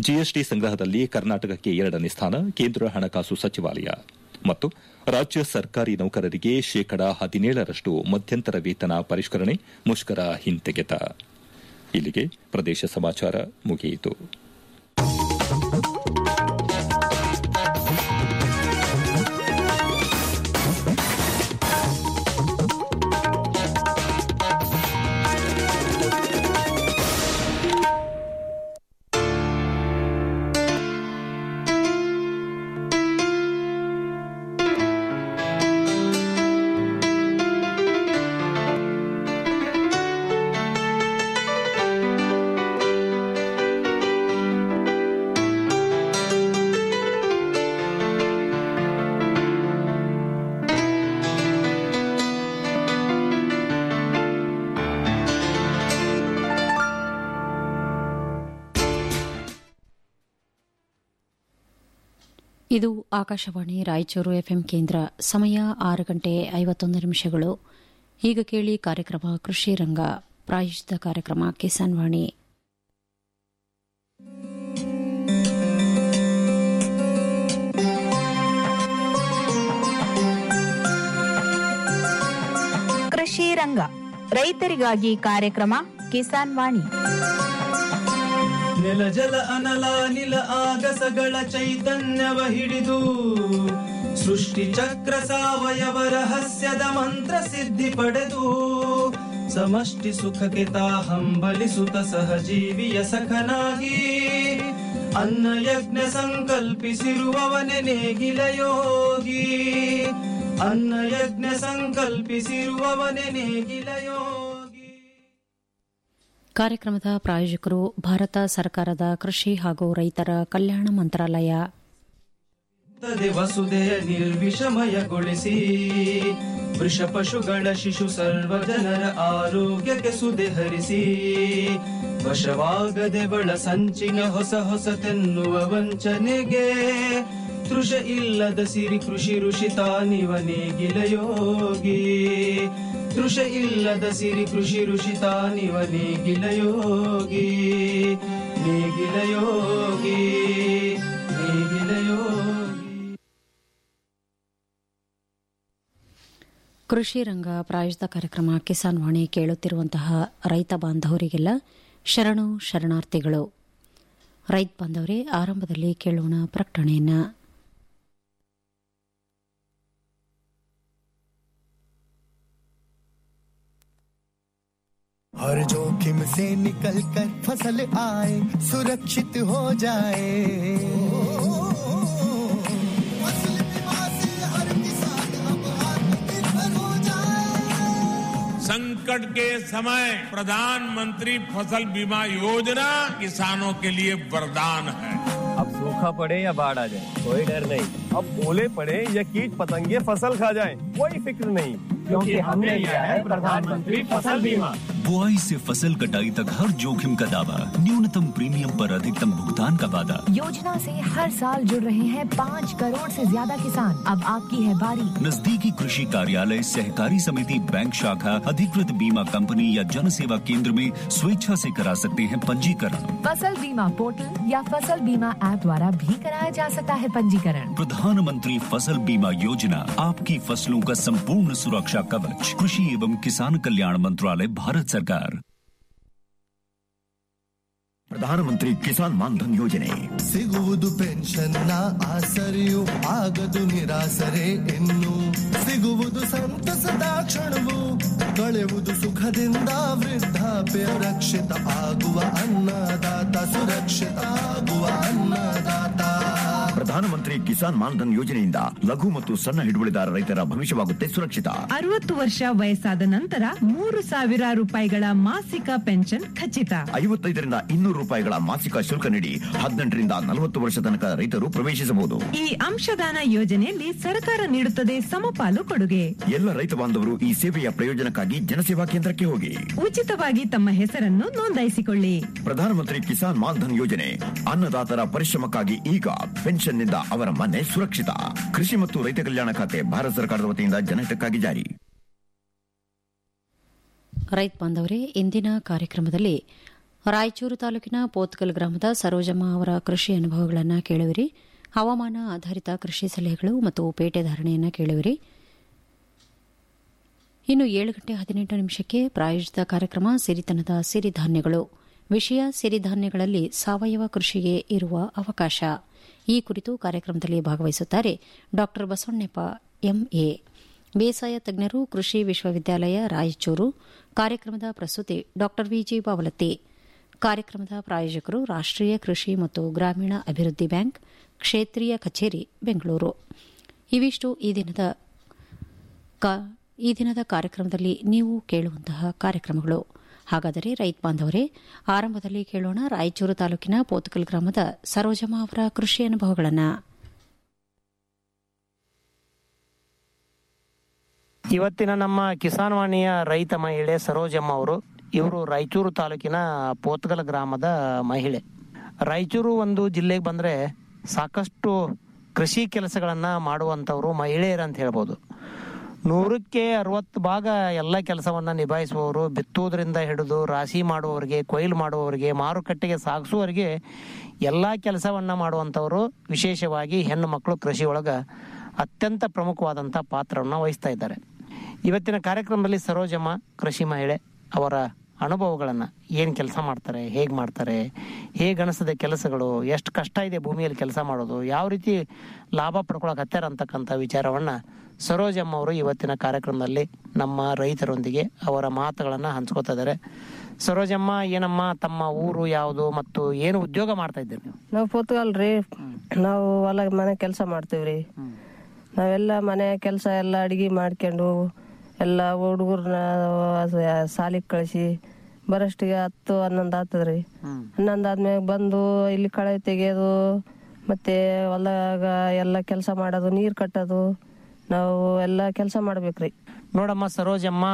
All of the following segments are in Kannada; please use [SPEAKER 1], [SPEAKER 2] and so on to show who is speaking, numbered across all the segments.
[SPEAKER 1] ಜಿಎಸ್ಟಿ ಸಂಗ್ರಹದಲ್ಲಿ ಕರ್ನಾಟಕಕ್ಕೆ ಎರಡನೇ ಸ್ಥಾನ ಕೇಂದ್ರ ಹಣಕಾಸು ಸಚಿವಾಲಯ ಮತ್ತು ರಾಜ್ಯ ಸರ್ಕಾರಿ ನೌಕರರಿಗೆ ಶೇಕಡ ಹದಿನೇಳರಷ್ಟು ಮಧ್ಯಂತರ ವೇತನ ಪರಿಷ್ಕರಣೆ ಮುಷ್ಕರ ಹಿಂತೆಗೆತ ಇಲ್ಲಿಗೆ ಪ್ರದೇಶ ಸಮಾಚಾರ ಮುಗಿಯಿತು
[SPEAKER 2] ಇದು ಆಕಾಶವಾಣಿ ರಾಯಚೂರು ಎಫ್ಎಂ ಕೇಂದ್ರ ಸಮಯ ಆರು ಗಂಟೆ ಐವತ್ತೊಂದು ನಿಮಿಷಗಳು ಈಗ ಕೇಳಿ ಕಾರ್ಯಕ್ರಮ ಕೃಷಿ ರಂಗ ಪ್ರಾಯೋಜಿತ ಕಾರ್ಯಕ್ರಮ ಕಿಸಾನ್ ವಾಣಿ
[SPEAKER 3] ಕೃಷಿ ರಂಗ ರೈತರಿಗಾಗಿ ಕಾರ್ಯಕ್ರಮ ಕಿಸಾನ್ ವಾಣಿ
[SPEAKER 4] ನೆಲ ಜಲ ಅನಲ ನಿಲ ಆಗಸಗಳ ಚೈತನ್ಯವ ಹಿಡಿದು ಸೃಷ್ಟಿ ಚಕ್ರ ಸಾವಯವ ರಹಸ್ಯದ ಮಂತ್ರ ಸಿದ್ಧಿ ಪಡೆದು ಸಮಷ್ಟಿ ಸುಖಕ್ಕೆ ತಾ ಹಂಬಲಿಸುತ್ತ ಸಹಜೀವಿಯ ಸಖನಾಗಿ ಅನ್ನ ಯಜ್ಞ ಸಂಕಲ್ಪಿಸಿರುವವನೆ ನೇಗಿಲ ಯೋಗಿ ಅನ್ನ ಯಜ್ಞ ಸಂಕಲ್ಪಿಸಿರುವವನೆ ನೇಗಿಲ ಯೋಗಿ
[SPEAKER 2] ಕಾರ್ಯಕ್ರಮದ ಪ್ರಾಯೋಜಕರು ಭಾರತ ಸರ್ಕಾರದ ಕೃಷಿ ಹಾಗೂ ರೈತರ ಕಲ್ಯಾಣ ಮಂತ್ರಾಲಯ
[SPEAKER 4] ತದೆ ವಸುದೆಯ ನಿರ್ವಿಷಮಯಗೊಳಿಸಿ ವೃಷ ಪಶುಗಳ ಶಿಶು ಸರ್ವ ಜನರ ಆರೋಗ್ಯಕ್ಕೆ ಸುದೆ ಹರಿಸಿ ವಶವಾಗದೆ ಬಳ ಸಂಚಿನ ಹೊಸ ಹೊಸತೆನ್ನುವ ವಂಚನೆಗೆ ತೃಷ ಇಲ್ಲದ ಸಿರಿ ಕೃಷಿ ಋಷಿ ತಾನಿವ ನೇಗಿಲ ಯೋಗಿ ತೃಷ ಇಲ್ಲದ ಸಿರಿ ಕೃಷಿ ಋಷಿ ತಾನಿವ ನೇಗಿಲ ಯೋಗಿ ನೇಗಿಲ ಯೋಗಿ ನೇಗಿಲ ಯೋಗಿ
[SPEAKER 2] ಕೃಷಿ ರಂಗ ಪ್ರಾಯೋಜಿತ ಕಾರ್ಯಕ್ರಮ ಕಿಸಾನ್ ವಾಣಿ ಕೇಳುತ್ತಿರುವಂತಹ ರೈತ ಬಾಂಧವರಿಗೆಲ್ಲ ಶರಣು ಶರಣಾರ್ಥಿಗಳು ರೈತ ಬಾಂಧವರೇ ಆರಂಭದಲ್ಲಿ ಕೇಳೋಣ ಪ್ರಕಟಣೆಯನ್ನ
[SPEAKER 5] हर जोखिम से निकल कर फसल आए सुरक्षित हो जाए फसल बीमा से हर किसान अब आत्मनिर्भर हो जाए
[SPEAKER 6] संकट के समय प्रधानमंत्री फसल बीमा योजना किसानों के लिए वरदान है
[SPEAKER 7] अब सूखा पड़े या बाढ़ आ जाए कोई डर नहीं अब ओले पड़े या कीट पतंगे फसल खा जाए कोई फिक्र नहीं क्योंकि हमने लिया है प्रधानमंत्री फसल बीमा
[SPEAKER 8] बुआई से फसल कटाई तक हर जोखिम का दावा न्यूनतम प्रीमियम पर अधिकतम भुगतान का वादा
[SPEAKER 9] योजना से हर साल जुड़ रहे हैं पाँच करोड़ से ज्यादा किसान अब आपकी है बारी
[SPEAKER 8] नजदीकी कृषि कार्यालय सहकारी समिति बैंक शाखा अधिकृत बीमा कंपनी या जन सेवा केंद्र में स्वेच्छा से करा सकते हैं पंजीकरण
[SPEAKER 9] फसल बीमा पोर्टल या फसल बीमा ऐप द्वारा भी कराया जा सकता है पंजीकरण
[SPEAKER 8] प्रधानमंत्री फसल बीमा योजना आपकी फसलों का संपूर्ण सुरक्षा कवच कृषि एवं किसान कल्याण मंत्रालय भारत सरकार
[SPEAKER 10] ಪ್ರಧಾನಮಂತ್ರಿ ಕಿಸಾನ್ ಮಾನ್ಧನ್ ಯೋಜನೆ
[SPEAKER 5] ಸಿಗುವುದು ಪೆನ್ಷನ್ನ ಆಸರೆಯು ಆಗದು ನಿರಾಸರೆ ಇನ್ನು ಸಿಗುವುದು ಸಂತಸದ ಕ್ಷಣವು ಕಳೆಯುವುದು ಸುಖದಿಂದ ವೃದ್ಧಾಪ್ಯ ರಕ್ಷಿತ ಆಗುವ ಅನ್ನದಾತ ಸುರಕ್ಷಿತ ಆಗುವ ಅನ್ನದಾತ
[SPEAKER 10] ಪ್ರಧಾನಮಂತ್ರಿ ಕಿಸಾನ್ ಮಾನ್ಧನ್ ಯೋಜನೆಯಿಂದ ಲಘು ಮತ್ತು ಸಣ್ಣ ಹಿಡುವಳಿದಾರ ರೈತರ ಭವಿಷ್ಯವಾಗುತ್ತೆ ಸುರಕ್ಷಿತ
[SPEAKER 11] ಅರವತ್ತು ವರ್ಷ ವಯಸ್ಸಾದ ನಂತರ ಮೂರು ಸಾವಿರ ರೂಪಾಯಿಗಳ ಮಾಸಿಕ ಪೆನ್ಷನ್ ಖಚಿತ
[SPEAKER 10] ಐವತ್ತೈದರಿಂದ ಇನ್ನೂರು ರೂಪಾಯಿಗಳ ಮಾಸಿಕ ಶುಲ್ಕ ನೀಡಿ ಹದಿನೆಂಟರಿಂದ ನಲವತ್ತು ವರ್ಷ ತನಕ ರೈತರು ಪ್ರವೇಶಿಸಬಹುದು
[SPEAKER 11] ಈ ಅಂಶದಾನ ಯೋಜನೆಯಲ್ಲಿ ಸರ್ಕಾರ ನೀಡುತ್ತದೆ ಸಮಪಾಲು ಕೊಡುಗೆ
[SPEAKER 10] ಎಲ್ಲ ರೈತ ಬಾಂಧವರು ಈ ಸೇವೆಯ ಪ್ರಯೋಜನಕ್ಕಾಗಿ ಜನಸೇವಾ ಕೇಂದ್ರಕ್ಕೆ ಹೋಗಿ
[SPEAKER 11] ಉಚಿತವಾಗಿ ತಮ್ಮ ಹೆಸರನ್ನು ನೋಂದಾಯಿಸಿಕೊಳ್ಳಿ
[SPEAKER 10] ಪ್ರಧಾನಮಂತ್ರಿ ಕಿಸಾನ್ ಮಾನ್ಧನ್ ಯೋಜನೆ ಅನ್ನದಾತರ ಪರಿಶ್ರಮಕ್ಕಾಗಿ ಈಗ ಪೆನ್ಷನ್ನಿಂದ ಅವರ ಮನೆ ಸುರಕ್ಷಿತ ಕೃಷಿ ಮತ್ತು ರೈತ ಕಲ್ಯಾಣ ಖಾತೆ ಭಾರತ ಸರ್ಕಾರದ ವತಿಯಿಂದ ಜನಹಿತಕ್ಕಾಗಿ ಜಾರಿ
[SPEAKER 2] ರೈತ ಬಾಂಧವರೇ ಇಂದಿನ ಕಾರ್ಯಕ್ರಮದಲ್ಲಿ ರಾಯಚೂರು ತಾಲೂಕಿನ ಪೋತ್ಕಲ್ ಗ್ರಾಮದ ಸರೋಜಮ್ಮ ಅವರ ಕೃಷಿ ಅನುಭವಗಳನ್ನು ಕೇಳುವಿರಿ ಹವಾಮಾನ ಆಧಾರಿತ ಕೃಷಿ ಸಲಹೆಗಳು ಮತ್ತು ಪೇಟೆ ಧಾರಣೆಯನ್ನು ಕೇಳುವಿರಿ ಇನ್ನು ಏಳು ಗಂಟೆ ಹದಿನೆಂಟು ನಿಮಿಷಕ್ಕೆ ಪ್ರಾಯೋಜಿತ ಕಾರ್ಯಕ್ರಮ ಸಿರಿತನದ ಸಿರಿಧಾನ್ಯಗಳು ವಿಷಯ ಸಿರಿಧಾನ್ಯಗಳಲ್ಲಿ ಸಾವಯವ ಕೃಷಿಗೆ ಇರುವ ಅವಕಾಶ ಈ ಕುರಿತು ಕಾರ್ಯಕ್ರಮದಲ್ಲಿ ಭಾಗವಹಿಸುತ್ತಾರೆ ಡಾ ಬಸವಣ್ಣಪ್ಪ ಎಂಎ ಬೇಸಾಯ ತಜ್ಞರು ಕೃಷಿ ವಿಶ್ವವಿದ್ಯಾಲಯ ರಾಯಚೂರು ಕಾರ್ಯಕ್ರಮದ ಪ್ರಸ್ತುತಿ ಡಾ ವಿಜಿ ಬಾವಲತ್ತಿ ಕಾರ್ಯಕ್ರಮದ ಪ್ರಾಯೋಜಕರು ರಾಷ್ಟೀಯ ಕೃಷಿ ಮತ್ತು ಗ್ರಾಮೀಣ ಅಭಿವೃದ್ಧಿ ಬ್ಯಾಂಕ್ ಕ್ಷೇತ್ರೀಯ ಕಚೇರಿ ಬೆಂಗಳೂರು ಇವಿಷ್ಟು ಈ ದಿನದ ಈ ದಿನದ ಕಾರ್ಯಕ್ರಮದಲ್ಲಿ ನೀವು ಕೇಳುವಂತಹ ಕಾರ್ಯಕ್ರಮಗಳು ಹಾಗಾದರೆ ರೈತ ಬಾಂಧವರೇ ಆರಂಭದಲ್ಲಿ ಕೇಳೋಣ ರಾಯಚೂರು ತಾಲೂಕಿನ ಪೋತಕಲ್ ಗ್ರಾಮದ ಸರೋಜಮ್ಮ ಅವರ ಕೃಷಿ ಅನುಭವಗಳನ್ನು
[SPEAKER 12] ಇವತ್ತಿನ ನಮ್ಮ ಕಿಸಾನ್ ವಾಣಿಯ ರೈತ ಮಹಿಳೆ ಸರೋಜಮ್ಮ ಅವರು ಇವರು ರಾಯಚೂರು ತಾಲೂಕಿನ ಪೋತ್ಗಲ್ ಗ್ರಾಮದ ಮಹಿಳೆ ರಾಯಚೂರು ಒಂದು ಜಿಲ್ಲೆಗೆ ಬಂದರೆ ಸಾಕಷ್ಟು ಕೃಷಿ ಕೆಲಸಗಳನ್ನ ಮಾಡುವಂಥವ್ರು ಮಹಿಳೆಯರು ಅಂತ ಹೇಳ್ಬೋದು ನೂರಕ್ಕೆ ಅರವತ್ತು ಭಾಗ ಎಲ್ಲ ಕೆಲಸವನ್ನ ನಿಭಾಯಿಸುವವರು ಬಿತ್ತುವುದರಿಂದ ಹಿಡಿದು ರಾಶಿ ಮಾಡುವವರಿಗೆ ಕೊಯ್ಲು ಮಾಡುವವರಿಗೆ ಮಾರುಕಟ್ಟೆಗೆ ಸಾಗಿಸುವವರಿಗೆ ಎಲ್ಲ ಕೆಲಸವನ್ನ ಮಾಡುವಂಥವರು ವಿಶೇಷವಾಗಿ ಹೆಣ್ಣು ಮಕ್ಕಳು ಕೃಷಿ ಒಳಗೆ ಅತ್ಯಂತ ಪ್ರಮುಖವಾದಂಥ ಪಾತ್ರವನ್ನು ವಹಿಸ್ತಾ ಇದ್ದಾರೆ ಇವತ್ತಿನ ಕಾರ್ಯಕ್ರಮದಲ್ಲಿ ಸರೋಜಮ್ಮ ಕೃಷಿ ಮಹಿಳೆ ಅವರ ಅನುಭವಗಳನ್ನು ಏನು ಕೆಲಸ ಮಾಡ್ತಾರೆ ಹೇಗೆ ಮಾಡ್ತಾರೆ ಹೇಗೆ ಅನಿಸ್ತದೆ ಕೆಲಸಗಳು ಎಷ್ಟು ಕಷ್ಟ ಇದೆ ಭೂಮಿಯಲ್ಲಿ ಕೆಲಸ ಮಾಡೋದು ಯಾವ ರೀತಿ ಲಾಭ ಪಡ್ಕೊಳಕ್ಕೆ ಹತ್ತಾರ ಅಂತಕ್ಕಂಥ ವಿಚಾರವನ್ನು ಸರೋಜಮ್ಮ ಅವರು ಇವತ್ತಿನ ಕಾರ್ಯಕ್ರಮದಲ್ಲಿ ನಮ್ಮ ರೈತರೊಂದಿಗೆ ಅವರ ಮಾತುಗಳನ್ನು ಹಂಚ್ಕೋತಾ ಇದ್ದಾರೆ ಸರೋಜಮ್ಮ ಏನಮ್ಮ ತಮ್ಮ ಊರು ಯಾವುದು ಮತ್ತು ಏನು ಉದ್ಯೋಗ ಮಾಡ್ತಾ ಇದ್ದೀರಿ ನೀವು
[SPEAKER 13] ನಾವು ಪೋತ್ಗಲ್ರಿ ನಾವು ಹೊಲ ಮನೆ ಕೆಲಸ ಮಾಡ್ತೀವ್ರಿ ನಾವೆಲ್ಲ ಮನೆ ಕೆಲಸ ಎಲ್ಲ ಅಡಿಗೆ ಮಾಡ್ಕೊಂಡು ಎಲ್ಲ ಹುಡುಗರ್ನ ಸಾಲಿಗೆ ಕಳಿಸಿ ಬರೋಷ್ಟಿಗೆ ಹತ್ತು ಹನ್ನೊಂದು ಆಗ್ತದ್ರಿ ಹನ್ನೊಂದು ಆದ್ಮೇಲೆ ಬಂದು ಇಲ್ಲಿ ಕಳೆ ತೆಗೆಯೋದು ಮತ್ತೆ ಹೊಲದಾಗ ಎಲ್ಲ ಕೆಲಸ ಮಾಡೋದು ನೀರು ಕಟ್ಟೋದು ನಾವು ಎಲ್ಲ ಕೆಲಸ ಮಾಡ್ಬೇಕ್ರಿ
[SPEAKER 12] ನೋಡಮ್ಮ ಸರೋಜಮ್ಮ